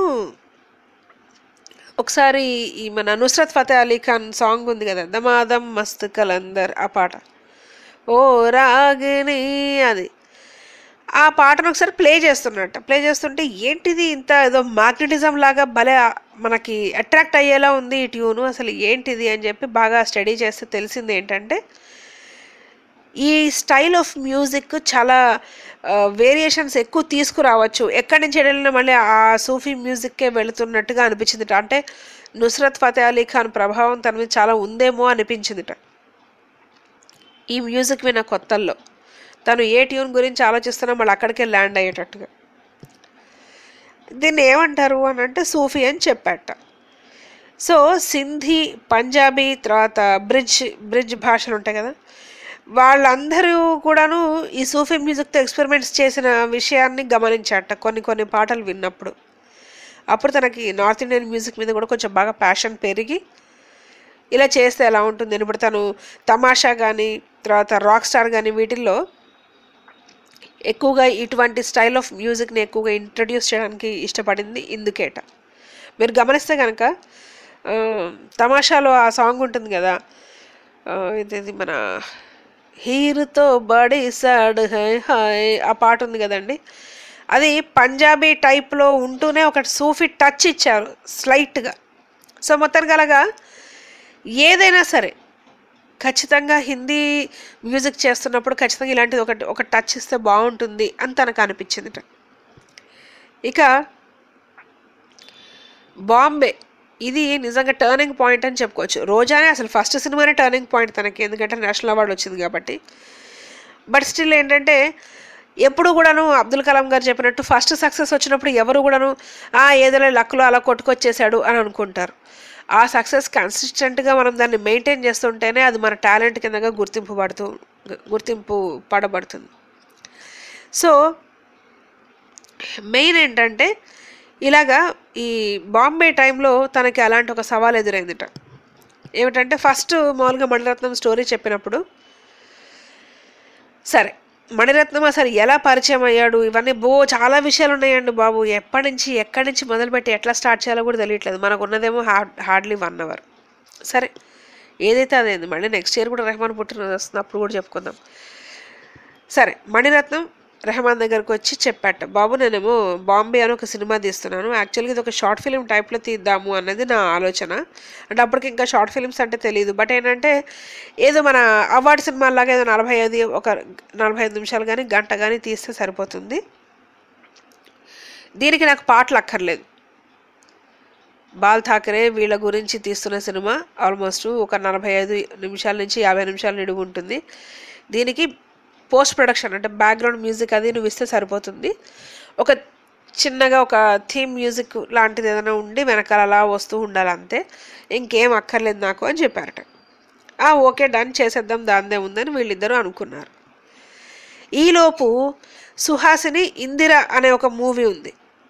ఒకసారి ఈ మన నుస్రత్ ఫతే అలీ ఖాన్ సాంగ్ ఉంది కదా దమాదం మస్త్ కలందర్ ఆ పాట ఓ రాగిని అది ఆ పాటను ఒకసారి ప్లే చేస్తున్నట్ట ప్లే చేస్తుంటే ఏంటిది ఇంత ఏదో మ్యాగ్నెటిజం లాగా భలే మనకి అట్రాక్ట్ అయ్యేలా ఉంది ఈ ట్యూను అసలు ఏంటిది అని చెప్పి బాగా స్టడీ చేస్తే తెలిసింది ఏంటంటే ఈ స్టైల్ ఆఫ్ మ్యూజిక్ చాలా వేరియేషన్స్ ఎక్కువ తీసుకురావచ్చు ఎక్కడి నుంచి వెళ్ళినా మళ్ళీ ఆ సూఫీ మ్యూజిక్కే వెళుతున్నట్టుగా అనిపించిందిట అంటే నుస్రత్ ఫతే అలీ ఖాన్ ప్రభావం తన మీద చాలా ఉందేమో అనిపించిందిట ఈ మ్యూజిక్ విన్న కొత్తల్లో తను ఏ ట్యూన్ గురించి ఆలోచిస్తున్నా మళ్ళీ అక్కడికే ల్యాండ్ అయ్యేటట్టుగా దీన్ని ఏమంటారు అని అంటే సూఫీ అని చెప్పాట సో సింధీ పంజాబీ తర్వాత బ్రిడ్జ్ బ్రిడ్జ్ భాషలు ఉంటాయి కదా వాళ్ళందరూ కూడాను ఈ సూఫీ మ్యూజిక్తో ఎక్స్పెరిమెంట్స్ చేసిన విషయాన్ని గమనించాట కొన్ని కొన్ని పాటలు విన్నప్పుడు అప్పుడు తనకి నార్త్ ఇండియన్ మ్యూజిక్ మీద కూడా కొంచెం బాగా ప్యాషన్ పెరిగి ఇలా చేస్తే ఎలా ఉంటుంది అని ఇప్పుడు తను తమాషా కానీ తర్వాత రాక్ స్టార్ కానీ వీటిల్లో ఎక్కువగా ఇటువంటి స్టైల్ ఆఫ్ మ్యూజిక్ని ఎక్కువగా ఇంట్రడ్యూస్ చేయడానికి ఇష్టపడింది ఇందుకేట మీరు గమనిస్తే కనుక ఆ, తమాషాలో ఆ సాంగ్ ఉంటుంది కదా ఆ, ఇదేది మన హీరుతో బడి సాడ్ హై హాయ్ ఆ పాట ఉంది కదండి అది పంజాబీ టైప్లో ఉంటూనే ఒక సూఫీ టచ్ ఇచ్చారు స్లైట్గా సో మొత్తానికి అలాగా ఏదైనా సరే ఖచ్చితంగా హిందీ మ్యూజిక్ చేస్తున్నప్పుడు ఖచ్చితంగా ఇలాంటిది ఒకటి ఒక టచ్ ఇస్తే బాగుంటుంది అని తనకు అనిపించిందిట ఇక బాంబే ఇది నిజంగా టర్నింగ్ పాయింట్ అని చెప్పుకోవచ్చు రోజానే అసలు ఫస్ట్ సినిమానే టర్నింగ్ పాయింట్ తనకి ఎందుకంటే నేషనల్ అవార్డు వచ్చింది కాబట్టి బట్ స్టిల్ ఏంటంటే ఎప్పుడు కూడాను అబ్దుల్ కలాం గారు చెప్పినట్టు ఫస్ట్ సక్సెస్ వచ్చినప్పుడు ఎవరు కూడాను ఆ ఏదైనా లక్లో అలా కొట్టుకొచ్చేసాడు అని అనుకుంటారు ఆ సక్సెస్ కన్సిస్టెంట్గా మనం దాన్ని మెయింటైన్ చేస్తుంటేనే అది మన టాలెంట్ కిందగా గుర్తింపు పడుతూ గుర్తింపు పడబడుతుంది సో మెయిన్ ఏంటంటే ఇలాగా ఈ బాంబే టైంలో తనకి అలాంటి ఒక సవాల్ ఎదురైందిట ఏమిటంటే ఫస్ట్ మామూలుగా మణిరత్నం స్టోరీ చెప్పినప్పుడు సరే మణిరత్నం అసలు ఎలా పరిచయం అయ్యాడు ఇవన్నీ బో చాలా విషయాలు ఉన్నాయండి బాబు ఎప్పటి నుంచి ఎక్కడి నుంచి మొదలుపెట్టి ఎట్లా స్టార్ట్ చేయాలో కూడా తెలియట్లేదు మనకు ఉన్నదేమో హార్డ్ హార్డ్లీ వన్ అవర్ సరే ఏదైతే అదేంది మళ్ళీ నెక్స్ట్ ఇయర్ కూడా రెహమాన్ పుట్టినరోజు వస్తుంది అప్పుడు కూడా చెప్పుకుందాం సరే మణిరత్నం రెహమాన్ దగ్గరకు వచ్చి చెప్పాట బాబు నేనేమో బాంబే అని ఒక సినిమా తీస్తున్నాను యాక్చువల్గా ఇది ఒక షార్ట్ ఫిలిం టైప్లో తీద్దాము అన్నది నా ఆలోచన అంటే అప్పటికి ఇంకా షార్ట్ ఫిలిమ్స్ అంటే తెలియదు బట్ ఏంటంటే ఏదో మన అవార్డు సినిమాలాగా ఏదో నలభై ఐదు ఒక నలభై ఐదు నిమిషాలు కానీ గంట కానీ తీస్తే సరిపోతుంది దీనికి నాకు పాటలు అక్కర్లేదు బాల్ ఠాకరే వీళ్ళ గురించి తీస్తున్న సినిమా ఆల్మోస్ట్ ఒక నలభై ఐదు నిమిషాల నుంచి యాభై నిమిషాల నిడుగు ఉంటుంది దీనికి పోస్ట్ ప్రొడక్షన్ అంటే బ్యాక్గ్రౌండ్ మ్యూజిక్ అది నువ్వు ఇస్తే సరిపోతుంది ఒక చిన్నగా ఒక థీమ్ మ్యూజిక్ లాంటిది ఏదైనా ఉండి వెనకాల అలా వస్తూ ఉండాలి అంతే ఇంకేం అక్కర్లేదు నాకు అని చెప్పారట ఆ ఓకే డన్ చేసేద్దాం దాందే ఉందని వీళ్ళిద్దరూ అనుకున్నారు ఈలోపు సుహాసిని ఇందిర అనే ఒక మూవీ ఉంది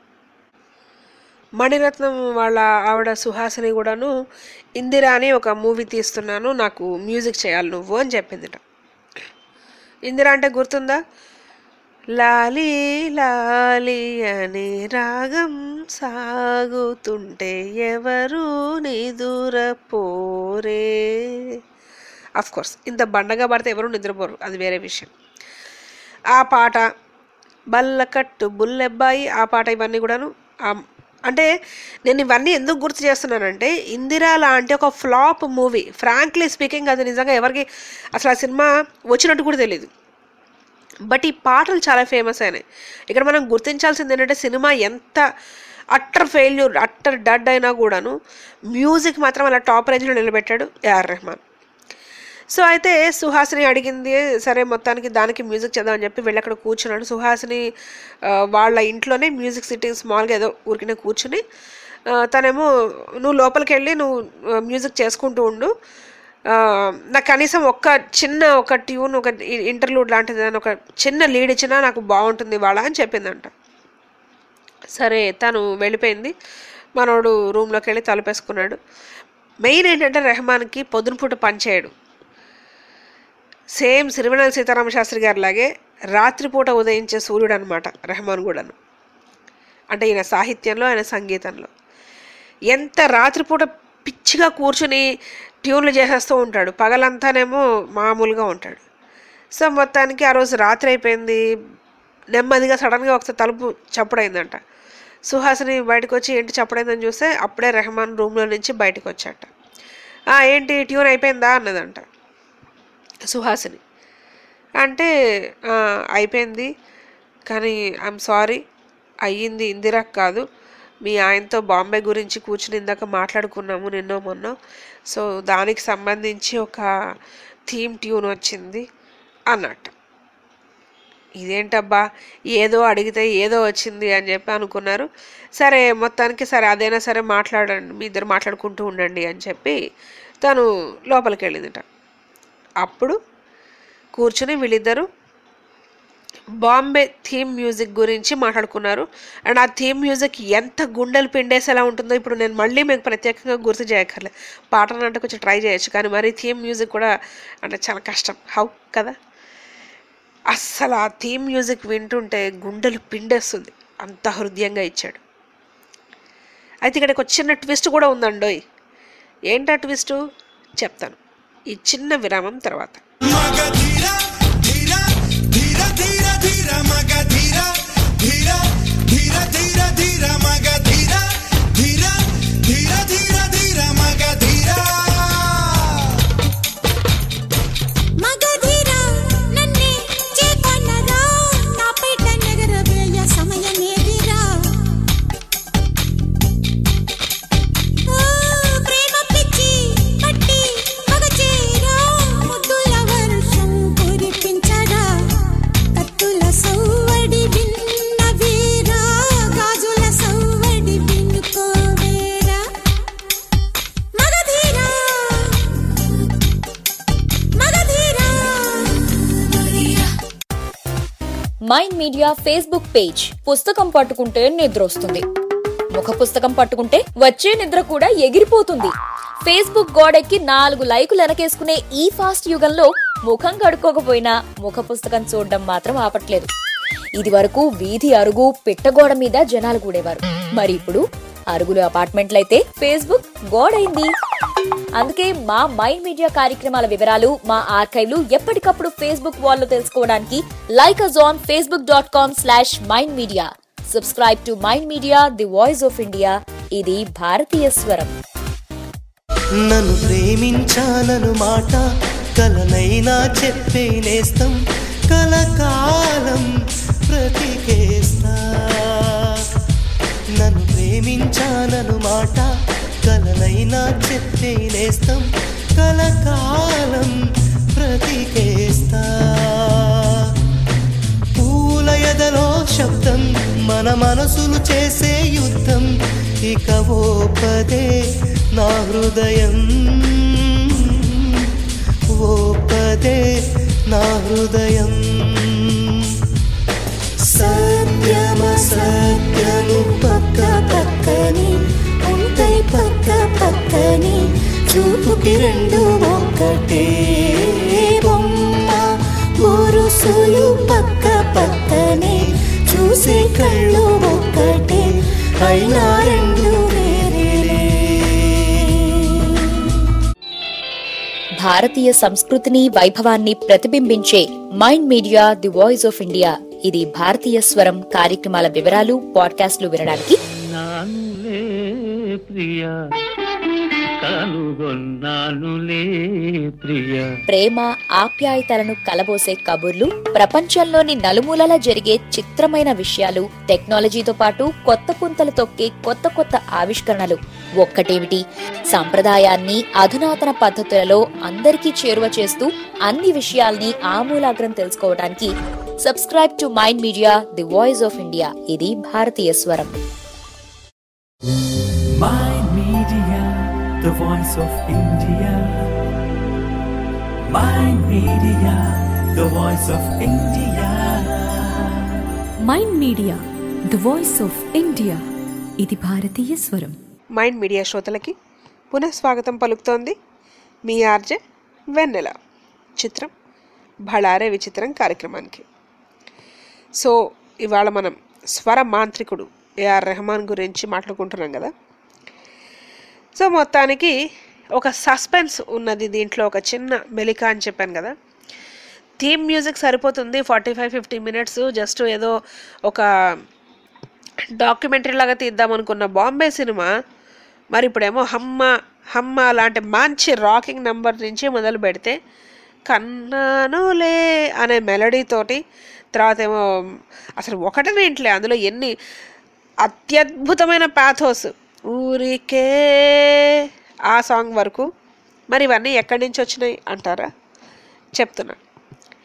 మణిరత్నం వాళ్ళ ఆవిడ సుహాసిని కూడాను ఇందిర అని ఒక మూవీ తీస్తున్నాను నాకు మ్యూజిక్ చేయాలి నువ్వు అని చెప్పిందిట ఇందిర అంటే గుర్తుందా లాలి లాలి అని రాగం సాగుతుంటే ఎవరు నిదురపోరే అఫ్ కోర్స్ ఇంత బండగా పడితే ఎవరు నిద్రపోరు అది వేరే విషయం ఆ పాట బల్లకట్టు బుల్లెబ్బాయి ఆ పాట ఇవన్నీ కూడాను ఆ- అంటే నేను ఇవన్నీ ఎందుకు గుర్తు చేస్తున్నానంటే ఇందిరా లాంటి ఒక ఫ్లాప్ మూవీ ఫ్రాంక్లీ స్పీకింగ్ అది నిజంగా ఎవరికి అసలు ఆ సినిమా వచ్చినట్టు కూడా తెలియదు బట్ ఈ పాటలు చాలా ఫేమస్ అయినాయి ఇక్కడ మనం గుర్తించాల్సింది ఏంటంటే సినిమా ఎంత అట్టర్ ఫెయిల్యూర్ అట్టర్ డడ్ అయినా కూడాను మ్యూజిక్ మాత్రం అలా టాప్ రేంజ్లో నిలబెట్టాడు ఏఆర్ రెహమాన్ సో అయితే సుహాసిని అడిగింది సరే మొత్తానికి దానికి మ్యూజిక్ చేద్దామని చెప్పి వెళ్ళి అక్కడ కూర్చున్నాడు సుహాసిని ఆ, వాళ్ళ ఇంట్లోనే మ్యూజిక్ సిట్టింగ్ స్మాల్గా ఏదో ఊరికనే కూర్చుని ఆ, తనేమో నువ్వు లోపలికి వెళ్ళి నువ్వు ఆ, మ్యూజిక్ చేసుకుంటూ ఉండు ఆ, నాకు కనీసం ఒక్క చిన్న ఒక ట్యూన్ ఒక ఇంటర్లూడ్ లాంటిది ఏదైనా ఒక చిన్న లీడ్ ఇచ్చినా నాకు బాగుంటుంది వాళ్ళ అని చెప్పిందంట సరే తను వెళ్ళిపోయింది మనోడు రూమ్లోకి వెళ్ళి తలుపేసుకున్నాడు మెయిన్ ఏంటంటే రెహమాన్కి పొద్దునపూట పనిచేయడు సేమ్ సిరివెనెల సీతారామ శాస్త్రి గారి లాగే రాత్రిపూట ఉదయించే సూర్యుడు అనమాట రెహమాన్ కూడాను అంటే ఈయన సాహిత్యంలో ఆయన సంగీతంలో ఎంత రాత్రిపూట పిచ్చిగా కూర్చుని ట్యూన్లు చేసేస్తూ ఉంటాడు పగలంతానేమో మామూలుగా ఉంటాడు సో మొత్తానికి ఆ రోజు రాత్రి అయిపోయింది నెమ్మదిగా సడన్గా ఒకసారి తలుపు చప్పుడైందంట సుహాసిని బయటకు వచ్చి ఏంటి చప్పుడైందని చూస్తే అప్పుడే రెహమాన్ రూమ్లో నుంచి బయటకు వచ్చాట "ఆ, ఏంటి ట్యూన్ అయిపోయిందా అన్నదంట సుహాసిని అంటే "ఆ, అయిపోయింది కానీ ఐఎమ్ సారీ అయ్యింది ఇందిరా కాదు మీ ఆయనతో బాంబే గురించి కూర్చుని ఇందాక మాట్లాడుకున్నాము నిన్నో మొన్న సో దానికి సంబంధించి ఒక థీమ్ ట్యూన్ వచ్చింది అన్నట్టు ఇదేంటబ్బా ఏదో అడిగితే ఏదో వచ్చింది అని చెప్పి అనుకున్నారు సరే మొత్తానికి సరే అదైనా సరే మాట్లాడండి మీ ఇద్దరు మాట్లాడుకుంటూ ఉండండి అని చెప్పి తను లోపలికి వెళ్ళిందిట అప్పుడు కూర్చుని వీళ్ళిద్దరూ బాంబే థీమ్ మ్యూజిక్ గురించి మాట్లాడుకున్నారు అండ్ ఆ థీమ్ మ్యూజిక్ ఎంత గుండెలు పిండేసేలా ఉంటుందో ఇప్పుడు నేను మళ్ళీ మీకు ప్రత్యేకంగా గుర్తు చేయక్కర్లేదు పాటలు అంటే కొంచెం ట్రై చేయొచ్చు కానీ మరి థీమ్ మ్యూజిక్ కూడా అంటే చాలా కష్టం హౌ కదా అస్సలు ఆ థీమ్ మ్యూజిక్ వింటుంటే గుండెలు పిండేస్తుంది అంత హృదయంగా ఇచ్చాడు అయితే ఇక్కడ ఒక చిన్న ట్విస్ట్ కూడా ఉందండోయ్ ఏంటా ట్విస్ట్ చెప్తాను ఈ చిన్న విరామం తర్వాత మగధీరా నన్నే చేకొన్నరా నా పేట నగరవేయ సమయమేదిరా ఓ ప్రేమ పిచ్చి పట్టి మగచేరా ముద్దుల వర్షం కురిపించరా కత్తుల సవ్వడి విన్న వీరా గాజుల సవ్వడి వినుకోవేరా Magadheera Magadheera mind media Facebook page పుస్తకం పట్టుకుంటే నిద్ర వస్తుంది ముఖ పుస్తకం పట్టుకుంటే వచ్చే నిద్ర కూడా ఎగిరిపోతుంది ఫేస్బుక్ గోడెక్కి నాలుగు లైకులు వెనకేసుకునే ఈ ఫాస్ట్ యుగంలో ముఖం కడుక్కోకపోయినా ముఖ పుస్తకం చూడడం మాత్రం ఆపట్లేదు ఇది వరకు వీధి అరుగు పిట్టగోడ మీద జనాలు కూడేవారు మరి ఇప్పుడు అరుగులు అపార్ట్మెంట్లయితే ఫేస్బుక్ గోడైంది అందుకే మా మైండ్ మీడియా కార్యక్రమాల వివరాలు మా ఆర్కైవ్లు ఎప్పటికప్పుడు ఫేస్బుక్ వాల్లో తెలుసుకోవడానికి like us on Facebook dot com slash mind media subscribe to mind media the voice of India ఇది భారతీయ స్వరం నన్ను ప్రేమించాలను మాట కలనైనా చెప్పే నేస్తం కలకాలం బ్రతికేస్తా నన్ను ప్రేమించాలను మాట కలనైనా చెప్పే నేస్తం కలకాలం బ్రతికేస్తా పూల ఎదలో శబ్దం మన మనసులు చేసే యుద్ధం ఇక ఓ పదే నా హృదయం ఓ పదే నా హృదయం సత్యమ సత్యము పక్క పక్కని ఉంటాయి పక్క పక్కని చూపుకి రెండు ఒక్కటే బొమ్మ బొరుసులు పక్క పక్కనే చూసే కళ్ళు ఒక్కటే అయినా రెండు వేరేలే భారతీయ సంస్కృతిని వైభవాన్ని ప్రతిబింబించే mind media the voice of India ఇది భారతీయ స్వరం కార్యక్రమాల వివరాలు పాడ్కాస్ట్లు వినడానికి నానులే ప్రియా కనుగొన్నానులే ప్రియా ప్రేమ ఆప్యాయతలను కలబోసే కబుర్లు ప్రపంచంలోని నలుమూలల జరిగే చిత్రమైన విషయాలు టెక్నాలజీతో పాటు కొత్త పుంతలు తొక్కే కొత్త కొత్త ఆవిష్కరణలు ఒక్కటేమిటి సంప్రదాయాన్ని అధునాతన పద్ధతులలో అందరికీ చేరువ చేస్తూ అన్ని విషయాల్ని ఆమూలాగ్రం తెలుసుకోవడానికి subscribe to mind media the voice of India ఇది భారతీయ స్వరం Mind Media, the voice of India. Mind Media, the voice of India. Mind media the voice of India ఇది భారతీయ స్వరం మైండ్ మీడియా శ్రోతలకి పునఃస్వాగతం పలుకుతోంది మీ ఆర్జే వెన్నెల చిత్రం భళారే విచిత్రం కార్యక్రమానికి సో ఇవాళ మనం స్వర మాంత్రికుడు ఏఆర్ రెహమాన్ గురించి మాట్లాడుకుంటున్నాం కదా సో మొత్తానికి ఒక సస్పెన్స్ ఉన్నది దీంట్లో ఒక చిన్న మెలికా అని చెప్పాను కదా థీమ్ మ్యూజిక్ సరిపోతుంది forty five fifty minutes just ఏదో ఒక డాక్యుమెంటరీ లాగా తీద్దాం అనుకున్న బాంబే సినిమా మరి ఇప్పుడేమో హమ్మ హమ్మ లాంటి మంచి రాకింగ్ నంబర్ నుంచి మొదలు పెడితే కన్నానులే అనే మెలడీ తోటి తర్వాత ఏమో అసలు ఒకటే ఇంట్లే అందులో ఎన్ని అత్యద్భుతమైన ప్యాథోస్ ఊరికే ఆ సాంగ్ వరకు మరి ఇవన్నీ ఎక్కడి నుంచి వచ్చినాయి అంటారా చెప్తున్నా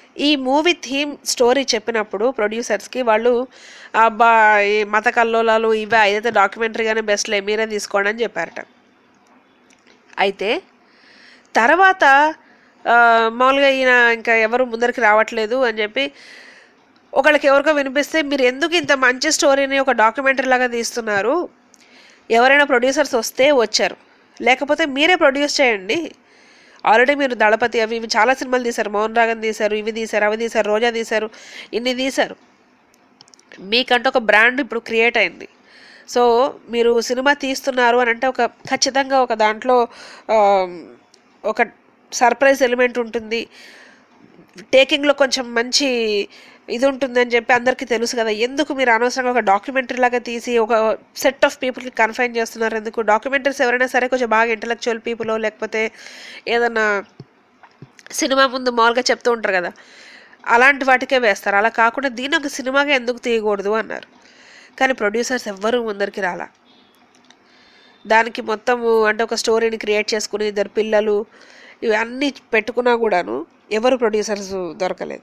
ఈ మూవీ థీమ్ స్టోరీ చెప్పినప్పుడు ప్రొడ్యూసర్స్కి వాళ్ళు అబ్బా ఈ మత కల్లోలాలు ఇవే అయితే డాక్యుమెంటరీగానే బెస్ట్లే మీరే తీసుకోండి అని చెప్పారట అయితే తర్వాత ఆ, మామూలుగా ఈయన ఇంకా ఎవరు ముందరికి రావట్లేదు అని చెప్పి ఒకళ్ళకి ఎవరికో వినిపిస్తే మీరు ఎందుకు ఇంత మంచి స్టోరీని ఒక డాక్యుమెంటరీ లాగా తీస్తున్నారు ఎవరైనా ప్రొడ్యూసర్స్ వస్తే వచ్చారు లేకపోతే మీరే ప్రొడ్యూస్ చేయండి ఆల్రెడీ మీరు దళపతి అవి ఇవి చాలా సినిమాలు తీశారు మోహన్ రాగన్ తీశారు ఇవి తీశారు అవి తీశారు రోజా తీశారు ఇన్ని తీశారు మీకంటే ఒక బ్రాండ్ ఇప్పుడు క్రియేట్ అయింది సో మీరు సినిమా తీస్తున్నారు అని అంటే ఒక ఖచ్చితంగా ఒక దాంట్లో ఆ, ఒక సర్ప్రైజ్ ఎలిమెంట్ ఉంటుంది టేకింగ్లో కొంచెం మంచి ఇది ఉంటుందని చెప్పి అందరికీ తెలుసు కదా ఎందుకు మీరు అనవసరంగా ఒక డాక్యుమెంటరీ లాగా తీసి ఒక సెట్ ఆఫ్ పీపుల్కి కన్ఫైన్ చేస్తున్నారు ఎందుకు డాక్యుమెంటరీస్ ఎవరైనా సరే కొంచెం బాగా ఇంటలెక్చువల్ పీపుల్ లేకపోతే ఏదన్నా సినిమా ముందు మామూలుగా చెప్తూ ఉంటారు కదా అలాంటి వాటికే వేస్తారు అలా కాకుండా దీన్ని ఒక సినిమాగా ఎందుకు తీయకూడదు అన్నారు కానీ ప్రొడ్యూసర్స్ ఎవ్వరూ ముందరికి రాలా దానికి మొత్తము అంటే ఒక స్టోరీని క్రియేట్ చేసుకుని ఇద్దరు పిల్లలు ఇవి అన్నీ పెట్టుకున్నా కూడాను ఎవరు ప్రొడ్యూసర్స్ దొరకలేదు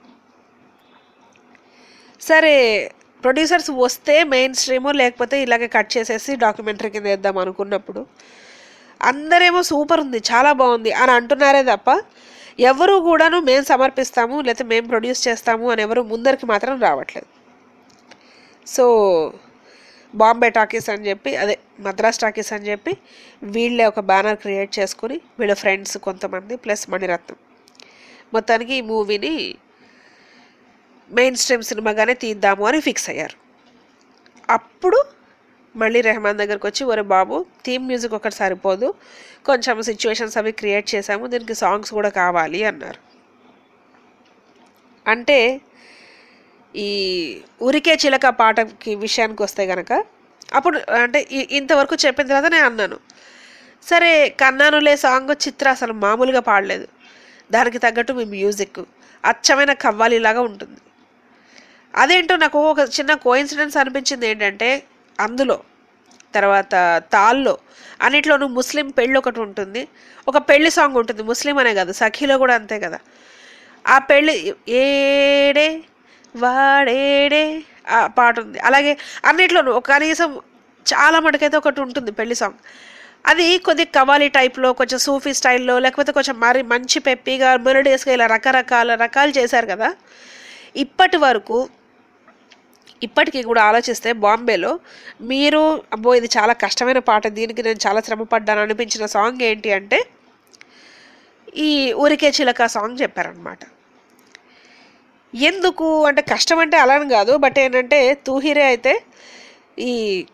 సరే ప్రొడ్యూసర్స్ వస్తే మెయిన్ స్ట్రీము లేకపోతే ఇలాగే కట్ చేసేసి డాక్యుమెంటరీ కింద వేద్దాం అనుకున్నప్పుడు అందరేమో సూపర్ ఉంది చాలా బాగుంది అని అంటున్నారే తప్ప ఎవరు కూడాను మేము సమర్పిస్తాము లేకపోతే మేము ప్రొడ్యూస్ చేస్తాము అని ఎవరు ముందరికి మాత్రం రావట్లేదు సో బాంబే టాకీస్ అని చెప్పి అదే మద్రాస్ టాకీస్ అని చెప్పి వీళ్ళే ఒక బ్యానర్ క్రియేట్ చేసుకుని వీళ్ళ ఫ్రెండ్స్ కొంతమంది ప్లస్ మణిరత్నం మొత్తానికి ఈ మూవీని మెయిన్ స్ట్రీమ్ సినిమాగానే తీద్దాము అని ఫిక్స్ అయ్యారు అప్పుడు మళ్ళీ రెహమాన్ దగ్గరకు వచ్చి ఒరే బాబు థీమ్ మ్యూజిక్ ఒకటి సరిపోదు కొంచెం సిచ్యువేషన్స్ అవి క్రియేట్ చేసాము దీనికి సాంగ్స్ కూడా కావాలి అన్నారు అంటే ఈ ఉరికే చిలక పాటకి విషయానికి వస్తే గనక అప్పుడు అంటే ఈ- ఇంతవరకు చెప్పిన తర్వాత నేను అన్నాను సరే కన్నానులే సాంగ్ చిత్ర అసలు మామూలుగా పాడలేదు దానికి తగ్గట్టు మీ మ్యూజిక్ అచ్చమైన కవ్వాలిలాగా ఉంటుంది అదేంటో నాకు ఒక చిన్న కోయిన్సిడెన్స్ అనిపించింది ఏంటంటే అందులో తర్వాత తాల్లో అన్నిట్లోనూ ముస్లిం పెళ్ళి ఒకటి ఉంటుంది ఒక పెళ్లి సాంగ్ ఉంటుంది ముస్లిం అనే కాదు సఖీలో కూడా అంతే కదా ఆ పెళ్ళి ఏడే వాడేడే ఆ పాట ఉంది అలాగే అన్నిట్లోనూ ఒక కనీసం చాలా మటుకైతే ఒకటి ఉంటుంది పెళ్లి సాంగ్ అది కొద్ది కవాలి టైప్లో కొంచెం సూఫీ స్టైల్లో లేకపోతే కొంచెం మరి మంచి పెప్పిగా మెలోడియస్గా ఇలా రకరకాల రకాలు చేశారు కదా ఇప్పటి వరకు ఇప్పటికీ కూడా ఆలోచిస్తే బాంబేలో మీరు అబ్బో ఇది చాలా కష్టమైన పాట దీనికి నేను చాలా శ్రమ పడ్డాను అనిపించిన సాంగ్ ఏంటి అంటే ఈ ఊరికే చిలక సాంగ్ చెప్పారనమాట ఎందుకు అంటే కష్టం అంటే అలా అని కాదు బట్ ఏంటంటే తూహిరే అయితే ఈ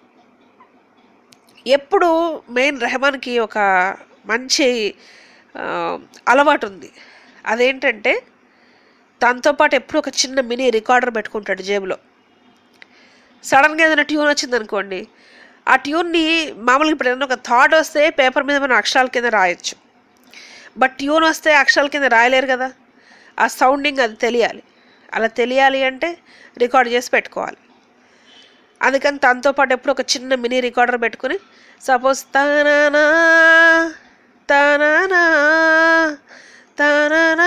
ఎప్పుడు మెయిన్ రెహమాన్కి ఒక మంచి ఆ, అలవాటు ఉంది అదేంటంటే తనతో పాటు ఎప్పుడు ఒక చిన్న మినీ రికార్డర్ పెట్టుకుంటాడు జేబులో సడన్గా ఏదైనా ట్యూన్ వచ్చింది అనుకోండి ఆ ట్యూన్ని మామూలుగా ఇప్పుడు ఏదైనా ఒక థాట్ వస్తే పేపర్ మీద మనం అక్షరాల కింద రాయొచ్చు బట్ ట్యూన్ వస్తే అక్షరాల కింద రాయలేరు కదా ఆ సౌండింగ్ అది తెలియాలి అలా తెలియాలి అంటే రికార్డ్ చేసి పెట్టుకోవాలి అందుకని తనతో పాటు ఎప్పుడు ఒక చిన్న మినీ రికార్డర్ పెట్టుకుని సపోజ్ తననా తననా తననా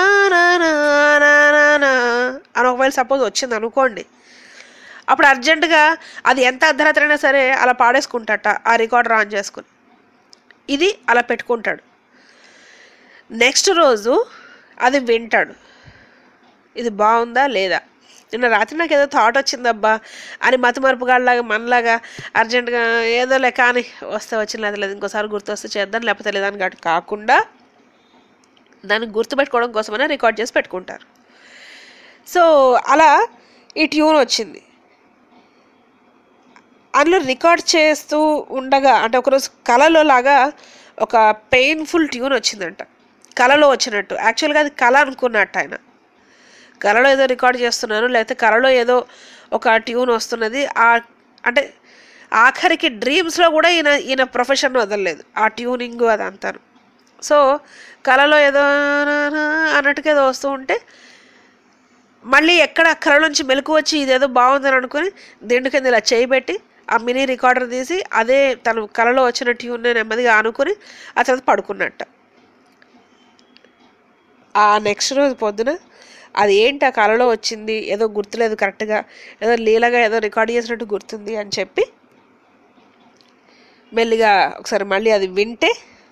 అని ఒకవేళ సపోజ్ వచ్చింది అనుకోండి అప్పుడు అర్జెంటుగా అది ఎంత అర్ధరాత్రి అయినా సరే అలా పాడేసుకుంటాట ఆ రికార్డర్ ఆన్ చేసుకుని ఇది అలా పెట్టుకుంటాడు నెక్స్ట్ రోజు అది వింటాడు ఇది బాగుందా లేదా నిన్న రాత్రి నాకు ఏదో థాట్ వచ్చిందబ్బా అని మతిమరుపుగాళ్ళలాగా మనలాగా అర్జెంటుగా ఏదో లే కానీ వస్తే వచ్చిన లేదా లేదు ఇంకోసారి గుర్తు వస్తే చేద్దాం లేకపోతే లేదని కాదు కాకుండా దాన్ని గుర్తుపెట్టుకోవడం కోసమైనా రికార్డ్ చేసి పెట్టుకుంటారు సో అలా ఈ ట్యూన్ వచ్చింది అందులో రికార్డ్ చేస్తూ ఉండగా అంటే ఒకరోజు కళలో లాగా ఒక పెయిన్ఫుల్ ట్యూన్ వచ్చిందంట కళలో వచ్చినట్టు యాక్చువల్గా అది కళ అనుకున్నట్టు ఆయన కళలో ఏదో రికార్డ్ చేస్తున్నాను లేకపోతే కళలో ఏదో ఒక ట్యూన్ వస్తున్నది ఆ అంటే ఆఖరికి డ్రీమ్స్లో కూడా ఈయన ఈయన ప్రొఫెషన్ వదలలేదు ఆ ట్యూనింగ్ అదంతాను సో కళలో ఏదో అన్నట్టుగా ఏదో వస్తూ ఉంటే మళ్ళీ ఎక్కడ కళ నుంచి మెలకు వచ్చి ఇదేదో బాగుందని అనుకుని దిండు కింద ఇలా చేయబెట్టి ఆ మినీ రికార్డర్ తీసి అదే తను కళలో వచ్చిన ట్యూన్ నెమ్మదిగా ఆనుకుని ఆ తర్వాత పడుకున్నట్ట ఆ నెక్స్ట్ రోజు పొద్దున అది ఏంటి ఆ కళలో వచ్చింది ఏదో గుర్తులేదు కరెక్ట్గా ఏదో లీలగా ఏదో రికార్డ్ చేసినట్టు గుర్తుంది అని చెప్పి మెల్లిగా ఒకసారి మళ్ళీ అది వింటే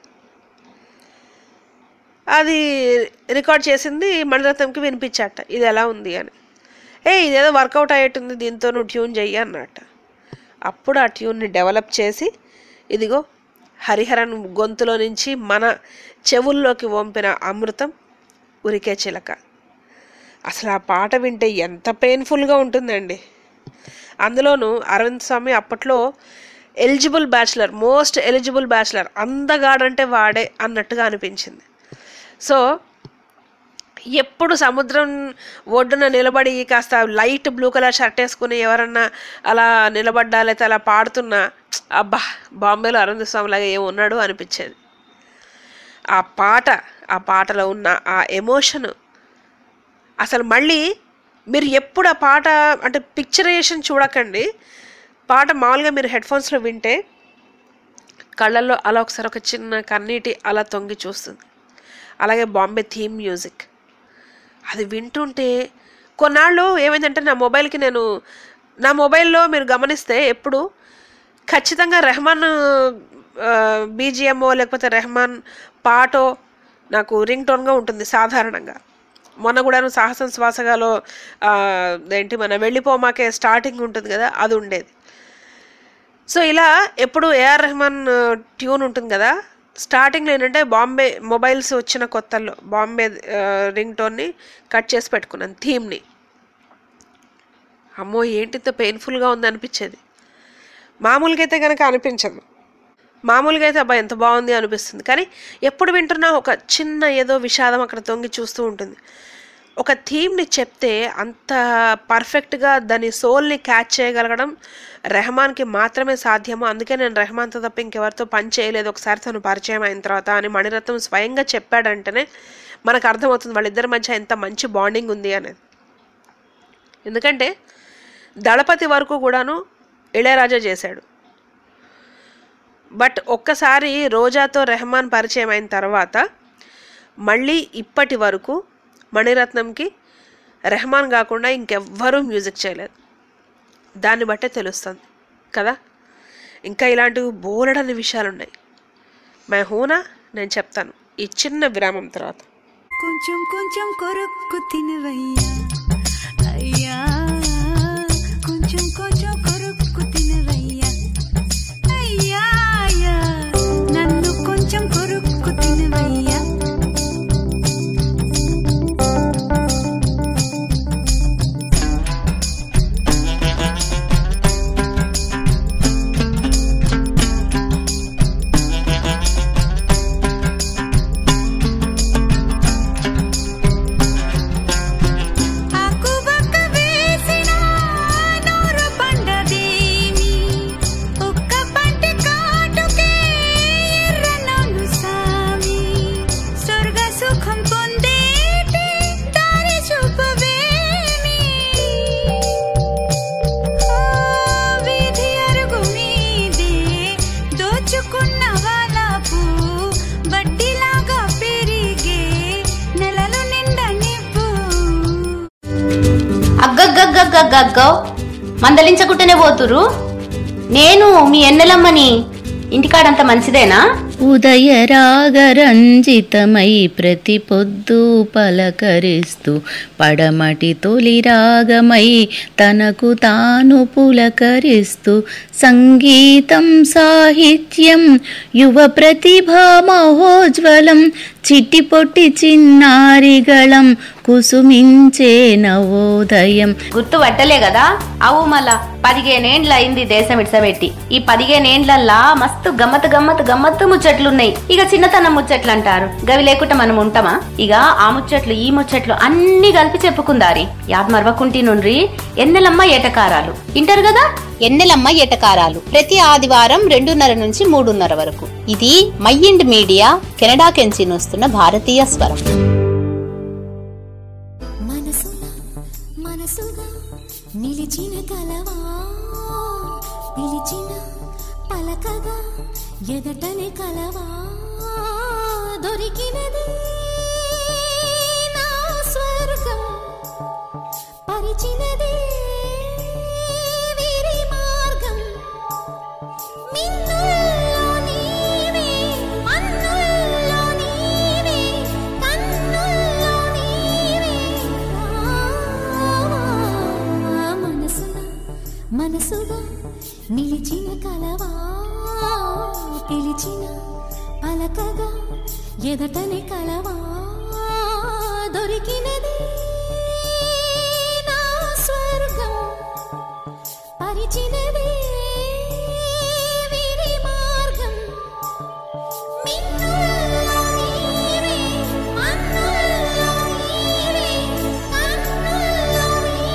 అది రికార్డ్ చేసింది మణిరత్నంకి వినిపించాట ఇది ఎలా ఉంది అని ఏ ఇదేదో వర్కౌట్ అయ్యేటుంది దీంతో నువ్వు ట్యూన్ చెయ్యి అన్నట్ట అప్పుడు ఆ ట్యూన్ని డెవలప్ చేసి ఇదిగో హరిహరన్ గొంతులో నుంచి మన చెవుల్లోకి వంపిన అమృతం ఉరికే చిలక అసలు ఆ పాట వింటే ఎంత పెయిన్ఫుల్గా ఉంటుందండి అందులోనూ అరవింద్ స్వామి అప్పట్లో eligible bachelor most eligible bachelor అందగాడంటే వాడే అన్నట్టుగా అనిపించింది సో ఎప్పుడు సముద్రం ఒడ్డున నిలబడి కాస్త లైట్ బ్లూ కలర్ షర్ట్ వేసుకుని ఎవరన్నా అలా నిలబడ్డా లేకపోతే అలా పాడుతున్నా అబ్బా బాంబేలో అరవింద్ స్వామి లాగా ఏమి ఉన్నాడు అనిపించేది ఆ పాట ఆ పాటలో ఉన్న ఆ ఎమోషన్ అసలు మళ్ళీ మీరు ఎప్పుడు ఆ పాట అంటే పిక్చరేషన్ చూడకండి పాట మామూలుగా మీరు హెడ్ ఫోన్స్లో వింటే కళ్ళల్లో అలా ఒకసారి ఒక చిన్న కన్నీటి అలా తొంగి చూస్తుంది అలాగే బాంబే థీమ్ మ్యూజిక్ అది వింటుంటే కొన్నాళ్ళు ఏమైందంటే నా మొబైల్కి నేను నా మొబైల్లో మీరు గమనిస్తే ఎప్పుడు ఖచ్చితంగా రెహమాన్ బీజిఎంఓ లేకపోతే రెహమాన్ పాటో నాకు రింగ్ టోన్గా ఉంటుంది సాధారణంగా మొన్న కూడాను సాహసం శ్వాసగాలో ఆ, ఏంటి మన వెళ్ళిపోమాకే స్టార్టింగ్ ఉంటుంది కదా అది ఉండేది సో ఇలా ఎప్పుడు ఏఆర్ రెహమాన్ ఆ, ట్యూన్ ఉంటుంది కదా స్టార్టింగ్లో ఏంటంటే బాంబే మొబైల్స్ వచ్చిన కొత్తల్లో బాంబే ఆ, రింగ్ టోన్ని కట్ చేసి పెట్టుకున్నాను థీమ్ని అమ్మో ఏంటి ఇంత పెయిన్ఫుల్గా ఉంది అనిపించేది మామూలుగా అయితే కనుక అనిపించదు మామూలుగా అయితే అబ్బా ఎంత బాగుంది అనిపిస్తుంది కానీ ఎప్పుడు వింటున్నా ఒక చిన్న ఏదో విషాదం అక్కడ తొంగి చూస్తూ ఉంటుంది ఒక థీమ్ని చెప్తే అంత పర్ఫెక్ట్గా దాని సోల్ని క్యాచ్ చేయగలగడం రెహమాన్కి మాత్రమే సాధ్యము అందుకే నేను రెహమాన్తో తప్ప ఇంకెవరితో పని చేయలేదు ఒకసారి తను పరిచయం అయిన తర్వాత అని మణిరత్నం స్వయంగా చెప్పాడంటేనే మనకు అర్థమవుతుంది వాళ్ళిద్దరి మధ్య ఎంత మంచి బాండింగ్ ఉంది అనేది ఎందుకంటే దళపతి వరకు కూడాను ఇళయరాజా చేశాడు బట్ ఒక్కసారి రోజాతో రెహమాన్ పరిచయం అయిన తర్వాత మళ్ళీ ఇప్పటి వరకు మణిరత్నంకి రెహమాన్ కాకుండా ఇంకెవ్వరూ మ్యూజిక్ చేయలేదు దాన్ని బట్టే తెలుస్తుంది కదా ఇంకా ఇలాంటివి బోలెడని విషయాలు ఉన్నాయి మే హూనా నేను చెప్తాను ఈ చిన్న విరామం తర్వాత కొంచెం కొంచెం కొరుక్కు తినవయ్యా అయ్యా కొంచెం కొంచెం కొరుక్కు తినవయ్యా అయ్యా అయ్యా నన్ను కొంచెం కొరుక్కు తినవయ్యా ఆకుబక్క వేసిన నూరు పండదేమి ఒక్క పంటి కాటుకే ఎర్రనోలు సామి స్వర్గ సుఖం పొందేటి దారి చూపవేమి ఆ వీధి అరుగు మీదే దోచుకున్న వాళ్ళపు వడ్డీలాగా పెరిగే నెలలు నిండా నివ్వు అగ్గగ్గగ్గగ్గగ్గో మందలించకుంటేనే పోతురు నేను మీ ఎన్నెలమ్మని ఇంటికాడంత మంచిదేనా ఉదయ రాగరంజితమై ప్రతి పొద్దు పలకరిస్తూ పడమటి తొలి రాగమై తనకు తాను పులకరిస్తూ సంగీతం సాహిత్యం యువ ప్రతిభా మహోజ్వలం చిట్టి పొట్టి చిన్నారిగళం కుసుమించే నవోదయం గుర్తు పట్టలే కదా అవు మళ్ళా పదిహేనేండ్ల అయింది దేశం ఇడ్సబెట్టి ఈ పదిహేనేండ్లల్లా మస్తు గమ్మత్ గమ్మత్ గమ్మత్తు ముచ్చట్లున్నాయి ఇక చిన్నతనం ముచ్చట్లు అంటారు గవి లేకుండా మనం ఉంటామా ఇక ఆ ముచ్చట్లు ఈ ముచ్చట్లు అన్ని కలిపి చెప్పుకుందారి యాద్ మరవకుంటి నుండ్రి ఎన్నెలమ్మ ఏటకారాలు ఇంటారు కదా ఎన్నెలమ్మ ఏటకారాలు ప్రతి ఆదివారం రెండున్నర నుంచి మూడున్నర వరకు ఇది మైండ్ మీడియా కెనడా కెంచి వస్తున్న భారతీయ స్వరం మనసున మనసుగా నిలిచిన కలవా పిలిచిన పలకగా ఎదటనే కలవా దొరికినది నా స్వర్గం పలకగా ఎదటని కలవా దొరికినది నా స్వర్గం పరిచినది వీరి మార్గం మిన్నుల్లో నీవే, మన్నుల్లో నీవే, కన్నుల్లో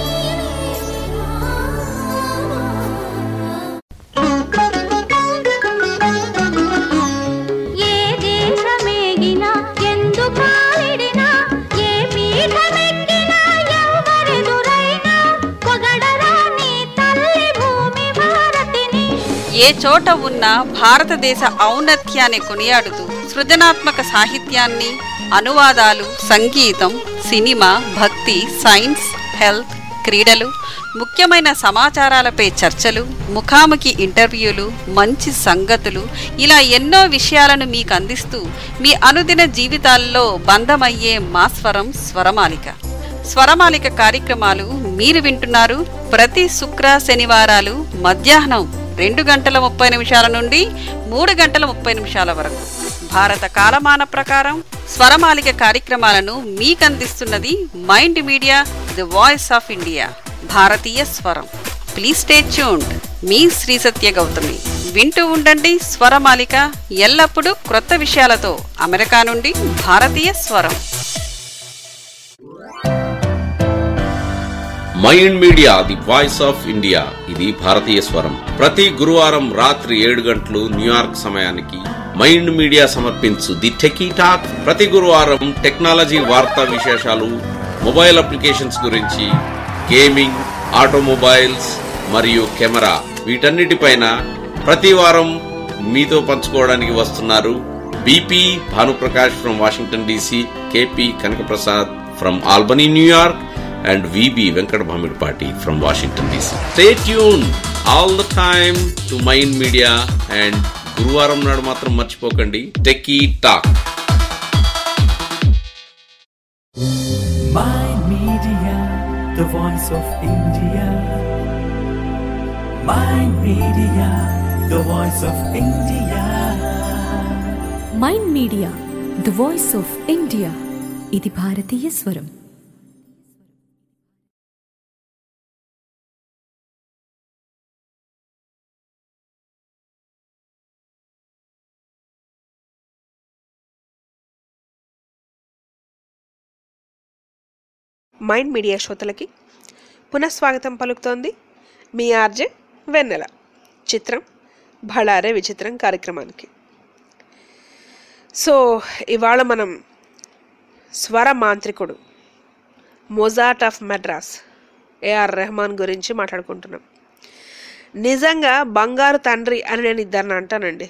ఏ దేశమేగినా ఎందు కాలిడినా ఏ పీఠమెక్కినా ఎవరెదురైనా పొగడరా నీ తల్లి భూమి భారతిని ఏ చోట ఉన్న భారతదేశ ఔన్నత్యాన్ని కొనియాడుతూ సృజనాత్మక సాహిత్యాన్ని అనువాదాలు సంగీతం సినిమా భక్తి సైన్స్ హెల్త్ క్రీడలు ముఖ్యమైన సమాచారాలపై చర్చలు ముఖాముఖి ఇంటర్వ్యూలు మంచి సంగతులు ఇలా ఎన్నో విషయాలను మీకు అందిస్తూ మీ అనుదిన జీవితాల్లో బంధమయ్యే మా స్వరం స్వరమాలిక స్వరమాలిక కార్యక్రమాలు మీరు వింటున్నారు ప్రతి శుక్ర శనివారాలు మధ్యాహ్నం రెండు గంటల ముప్పై నిమిషాల నుండి మూడు గంటల ముప్పై నిమిషాల వరకు భారత కాలమాన ప్రకారం స్వరమాలిక కార్యక్రమాలను మీకు అందిస్తున్నది mind media the voice of India భారతీయ స్వరం ప్లీజ్ స్టే ట్యూన్డ్ మీ శ్రీ సత్య గౌతమి వింటూ ఉండండి స్వరమాలిక ఎల్లప్పుడూ క్రొత్త విషయాలతో అమెరికా నుండి భారతీయ స్వరం mind media the voice of India ఇది భారతీయ స్వరం ప్రతి గురువారం రాత్రి ఏడు గంటలు న్యూయార్క్ సమయానికి మైండ్ మీడియా సమర్పించు ది టెకీ టాక్ ప్రతి గురువారం టెక్నాలజీ వార్తా విశేషాలు మొబైల్ అప్లికేషన్స్ గురించి గేమింగ్ ఆటోమొబైల్స్ మరియు కెమెరా వీటన్నిటిపైన ప్రతి వారం మీతో పంచుకోవడానికి వస్తున్నారు BP Bhanuprakash from Washington DC KP Kanakaprasad from Albany New York and VB Venkat Bhamidpati from Washington DC. Stay tuned all the time to Mind Media and గురువారం నాడు మాత్రం మర్చిపోకండి techie talk Mind Media, the voice of India. Mind Media, the voice of India. Mind media the voice of India ఇది భారతీయ స్వరం mind media శ్రోతలకి పునఃస్వాగతం పలుకుతోంది మీ ఆర్జే వెన్నెల చిత్రం భళారే విచిత్రం కార్యక్రమానికి సో ఇవాళ మనం స్వర మాంత్రికుడు Mozart of Madras AR Rahman గురించి మాట్లాడుకుంటున్నాం నిజంగా బంగారు తండ్రి అని నేను ఇద్దరిని అంటానండి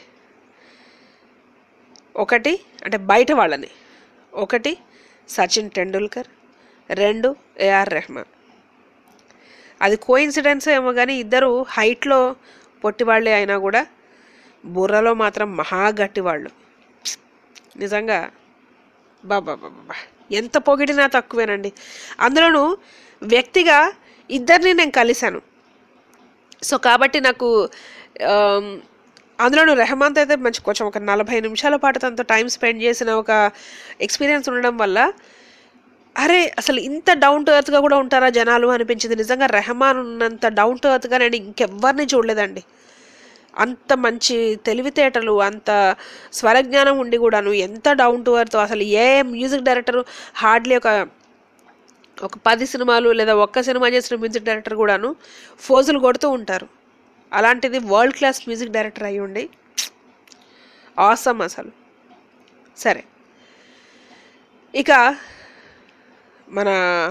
ఒకటి అంటే బయట వాళ్ళని ఒకటి సచిన్ టెండూల్కర్ రెండు ఏఆర్ రెహమాన్ అది కోయిన్సిడెన్స్ ఏమో కానీ ఇద్దరు హైట్లో పొట్టివాళ్ళే అయినా కూడా బుర్రలో మాత్రం మహా గట్టి వాళ్ళు నిజంగా బాబా బాబా ఎంత పొగిడినా తక్కువేనండి అందులోనూ వ్యక్తిగా ఇద్దరిని నేను కలిశాను సో కాబట్టి నాకు ఆమ్, అందులోనూ రెహమాన్తో అయితే మంచి కొంచెం ఒక నలభై నిమిషాల పాటు తనతో టైం స్పెండ్ చేసిన ఒక ఎక్స్పీరియన్స్ ఉండడం వల్ల అరే అసలు ఇంత డౌన్ టు ఎర్త్గా కూడా ఉంటారా జనాలు అనిపించింది నిజంగా రెహమాన్ ఉన్నంత డౌన్ టు ఎర్త్గా నేను ఇంకెవ్వరిని చూడలేదండి అంత మంచి తెలివితేటలు అంత స్వరజ్ఞానం ఉండి కూడాను ఎంత డౌన్ టు ఎర్త్ అసలు ఏ మ్యూజిక్ డైరెక్టర్ హార్డ్లీ ఒక ఒక పది సినిమాలు లేదా ఒక్క సినిమా చేసిన మ్యూజిక్ డైరెక్టర్ కూడాను ఫోజులు కొడుతూ ఉంటారు అలాంటిది వరల్డ్ క్లాస్ మ్యూజిక్ డైరెక్టర్ అయి ఉండి ఆసమ్ అసలు సరే ఇక మన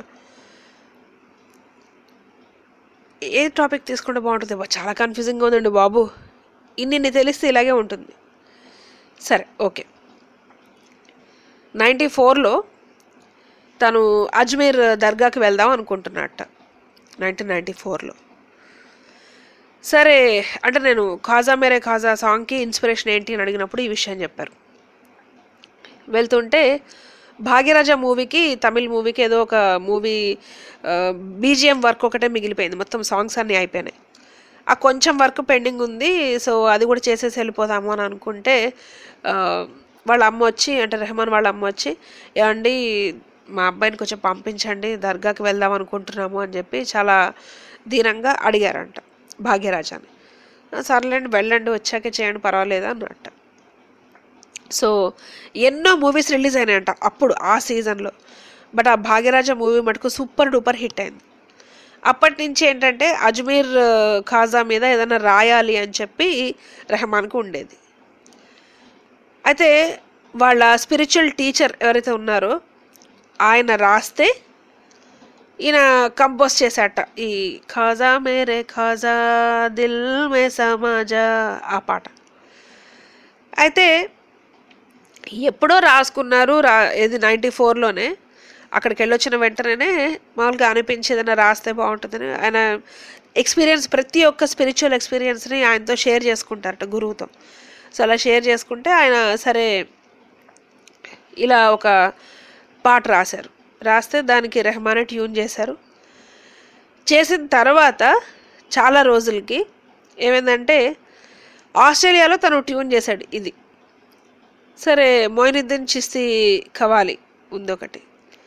ఏ టాపిక్ తీసుకుంటే బాగుంటుంది బా, చాలా కన్ఫ్యూజింగ్గా ఉందండి బాబు ఇన్ని తెలిస్తే ఇలాగే ఉంటుంది సరే ఓకే నైంటీ ఫోర్లో తను అజ్మీర్ దర్గాకి వెళ్దాం అనుకుంటున్నట్ట నైన్టీన్ నైంటీ ఫోర్లో సరే అంటే నేను ఖాజా మేరే ఖాజా సాంగ్కి ఇన్స్పిరేషన్ ఏంటి అని అడిగినప్పుడు ఈ విషయం చెప్పారు వెళ్తుంటే భాగ్యరాజ మూవీకి తమిళ్ మూవీకి ఏదో ఒక మూవీ బీజిఎం వర్క్ ఒకటే మిగిలిపోయింది మొత్తం సాంగ్స్ అన్నీ అయిపోయినాయి ఆ కొంచెం వర్క్ పెండింగ్ ఉంది సో అది కూడా చేసేసి వెళ్ళిపోదాము అని అనుకుంటే ఆ, వాళ్ళ అమ్మ వచ్చి అంటే రెహమాన్ వాళ్ళ అమ్మ వచ్చి ఏమండి మా అబ్బాయిని కొంచెం పంపించండి దర్గాకి వెళ్దాం అనుకుంటున్నాము అని చెప్పి చాలా దీనంగా అడిగారంట భాగ్యరాజాని "ఆ, సర్లేండి వెళ్ళండి వచ్చాక చేయండి పర్వాలేదు అన్నట్ట సో ఎన్నో మూవీస్ రిలీజ్ అయినాయంట అప్పుడు ఆ సీజన్లో బట్ ఆ భాగ్యరాజ మూవీ మటుకు సూపర్ డూపర్ హిట్ అయింది అప్పటి నుంచి ఏంటంటే అజ్మీర్ ఆ, ఖాజా మీద ఏదైనా రాయాలి అని చెప్పి రెహమాన్కు ఉండేది అయితే వాళ్ళ స్పిరిచువల్ టీచర్ ఎవరైతే ఉన్నారో ఆయన రాస్తే ఈయన కంపోజ్ చేశాట ఈ ఖాజా మేరే ఖాజా దిల్ మే సమాజా ఆ పాట అయితే ఎప్పుడో రాసుకున్నారు రా ఏది నైంటీ ఫోర్లోనే అక్కడికి వెళ్ళొచ్చిన వెంటనే మామూలుగా అనిపించి ఏదైనా రాస్తే బాగుంటుందని ఆయన ఎక్స్పీరియన్స్ ప్రతి ఒక్క స్పిరిచువల్ ఎక్స్పీరియన్స్ని ఆయనతో షేర్ చేసుకుంటారట గురువుతో సో అలా షేర్ చేసుకుంటే ఆయన సరే ఇలా ఒక పాట రాశారు రాస్తే దానికి రెహమానే ట్యూన్ చేశారు చేసిన తర్వాత చాలా రోజులకి ఏమైందంటే ఆస్ట్రేలియాలో తను ట్యూన్ చేశాడు ఇది సరే మొయినుద్దీన్ చిస్తీ కవాలి ఉంది ఒకటి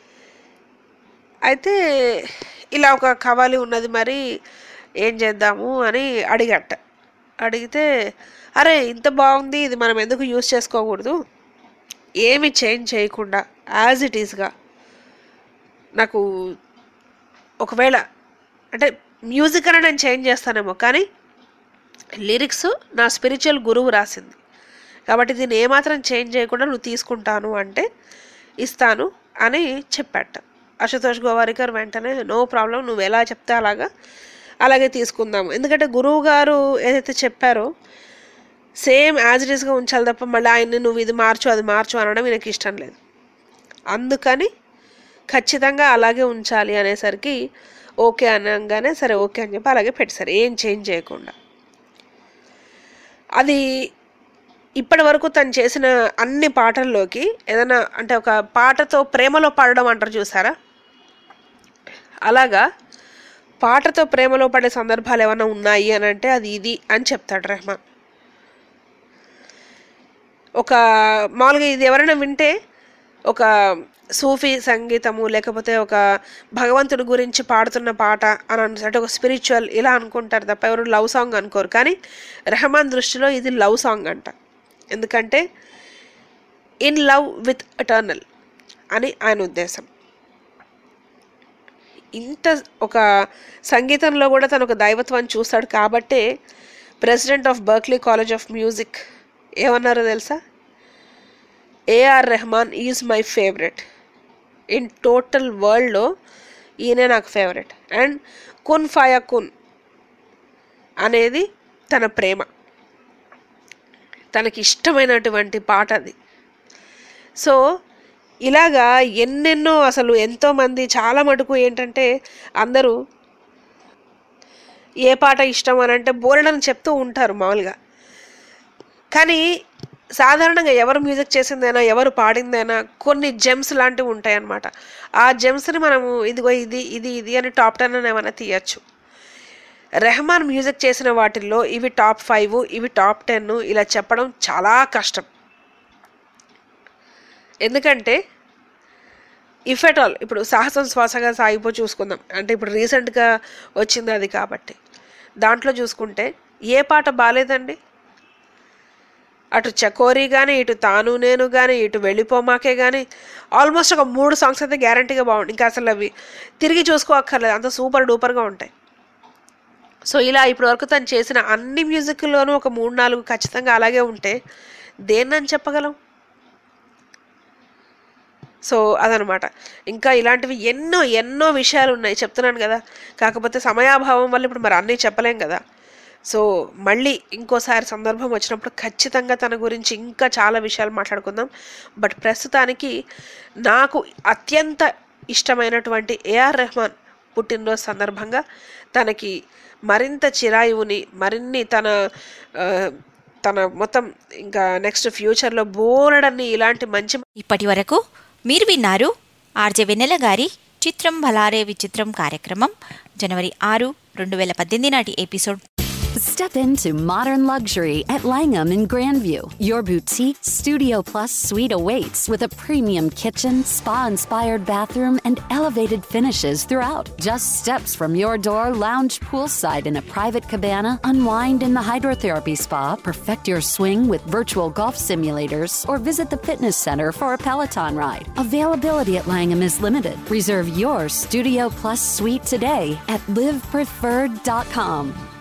అయితే ఇలా ఒక కవాలి ఉన్నది మరి ఏం చేద్దాము అని అడిగట అడిగితే అరే ఇంత బాగుంది ఇది మనం ఎందుకు యూజ్ చేసుకోకూడదు ఏమి చేంజ్ చేయకుండా యాజ్ ఇట్ ఈస్గా నాకు ఒకవేళ అంటే మ్యూజిక్ అని నేను చేంజ్ చేస్తానేమో కానీ లిరిక్స్ నా స్పిరిచువల్ గురువు రాసింది కాబట్టి దీన్ని ఏమాత్రం చేంజ్ చేయకుండా నువ్వు తీసుకుంటాను అంటే ఇస్తాను అని చెప్పాట అశుతోష్ గోవారికర్ వెంటనే నో ప్రాబ్లం నువ్వు ఎలా చెప్తే అలాగా అలాగే తీసుకుందాము ఎందుకంటే గురువు గారు ఏదైతే చెప్పారో సేమ్ యాజ్ ఇట్ ఈస్గా ఉంచాలి తప్ప మళ్ళీ ఆయన్ని నువ్వు ఇది మార్చు అది మార్చు అనడం ఈయనకి ఇష్టం లేదు అందుకని ఖచ్చితంగా అలాగే ఉంచాలి అనేసరికి ఓకే అనగానే సరే ఓకే అని చెప్పి అలాగే పెట్టారు ఏం చేంజ్ చేయకుండా అది ఇప్పటి వరకు తను చేసిన అన్ని పాటల్లోకి ఏదైనా అంటే ఒక పాటతో ప్రేమలో పాడడం అంటారు చూసారా అలాగా పాటతో ప్రేమలో పడే సందర్భాలు ఏమైనా ఉన్నాయి అని అంటే అది ఇది అని చెప్తాడు రెహమాన్ ఒక మామూలుగా ఇది ఎవరైనా వింటే ఒక సూఫీ సంగీతము లేకపోతే ఒక భగవంతుడి గురించి పాడుతున్న పాట అని అను- అంటే ఒక స్పిరిచువల్ ఇలా అనుకుంటారు తప్ప ఎవరు లవ్ సాంగ్ అనుకోరు కానీ రెహమాన్ దృష్టిలో ఇది లవ్ సాంగ్ అంట ఎందుకంటే ఇన్ లవ్ విత్ ఎటర్నల్ అని ఆయన ఉద్దేశం ఇంత ఒక సంగీతంలో కూడా తను ఒక దైవత్వాన్ని చూస్తాడు కాబట్టే president of Berklee college of music ఏమన్నారో తెలుసా AR Rahman is my favourite in total వరల్డ్లో ఈయనే నాకు ఫేవరెట్ అండ్ కున్ ఫయా కున్ అనేది తన ప్రేమ తనకి ఇష్టమైనటువంటి పాట అది సో ఇలాగా ఎన్నెన్నో అసలు ఎంతోమంది చాలా మటుకు ఏంటంటే అందరూ ఏ పాట ఇష్టం అని అంటే బోలెడని చెప్తూ ఉంటారు మామూలుగా కానీ సాధారణంగా ఎవరు మ్యూజిక్ చేసిందైనా ఎవరు పాడిందైనా కొన్ని జెమ్స్ లాంటివి ఉంటాయి అన్నమాట ఆ జెమ్స్ని మనము ఇదిగో ఇది ఇది ఇది అని టాప్ టెన్ అని ఏమైనా తీయచ్చు రెహమాన్ మ్యూజిక్ చేసిన వాటిల్లో ఇవి టాప్ ఫైవ్ ఇవి టాప్ టెన్ ఇలా చెప్పడం చాలా కష్టం ఎందుకంటే ఇఫ్ ఎట్ ఆల్ ఇప్పుడు సాహసం శ్వాసగా సాగిపో చూసుకుందాం అంటే ఇప్పుడు రీసెంట్గా వచ్చింది అది కాబట్టి దాంట్లో చూసుకుంటే ఏ పాట బాగాలేదండి అటు చకోరీ కానీ ఇటు తాను నేను కానీ ఇటు వెళ్ళిపోమాకే కానీ ఆల్మోస్ట్ ఒక మూడు సాంగ్స్ అయితే గ్యారంటీగా బాగుంది ఇంకా అసలు అవి తిరిగి చూసుకోక్కర్లేదు అంత సూపర్ డూపర్గా ఉంటాయి సో ఇలా ఇప్పటి వరకు తను చేసిన అన్ని మ్యూజిక్లోనూ ఒక మూడు నాలుగు ఖచ్చితంగా అలాగే ఉంటే దేన్నని చెప్పగలం సో అదనమాట ఇంకా ఇలాంటివి ఎన్నో ఎన్నో విషయాలు ఉన్నాయి చెప్తున్నాను కదా కాకపోతే సమయాభావం వల్ల ఇప్పుడు మరి అన్నీ చెప్పలేం కదా సో మళ్ళీ ఇంకోసారి సందర్భం వచ్చినప్పుడు ఖచ్చితంగా తన గురించి ఇంకా చాలా విషయాలు మాట్లాడుకుందాం బట్ ప్రస్తుతానికి నాకు అత్యంత ఇష్టమైనటువంటి ఏఆర్ రెహమాన్ పుట్టినరోజు సందర్భంగా తనకి మరింత చిరాయువుని మరిన్ని తన ఆ, తన మొత్తం ఇంకా నెక్స్ట్ ఫ్యూచర్లో బోలెడన్ని ఇలాంటి మంచి ఇప్పటి వరకు మీరు విన్నారు ఆర్జే వెన్నెల గారి చిత్రం భలారే విచిత్రం కార్యక్రమం జనవరి ఆరు రెండు వేల పద్దెనిమిది నాటి episode Step into modern luxury at Langham in Grandview. Your boutique Studio Plus suite awaits with a premium kitchen, spa inspired bathroom, and elevated finishes throughout. Just steps from your door, lounge poolside in a private cabana, unwind in the hydrotherapy spa, perfect your swing with virtual golf simulators, or visit the fitness center for a Peloton ride. Availability at Langham is limited. Reserve your Studio Plus suite today at livepreferred.com.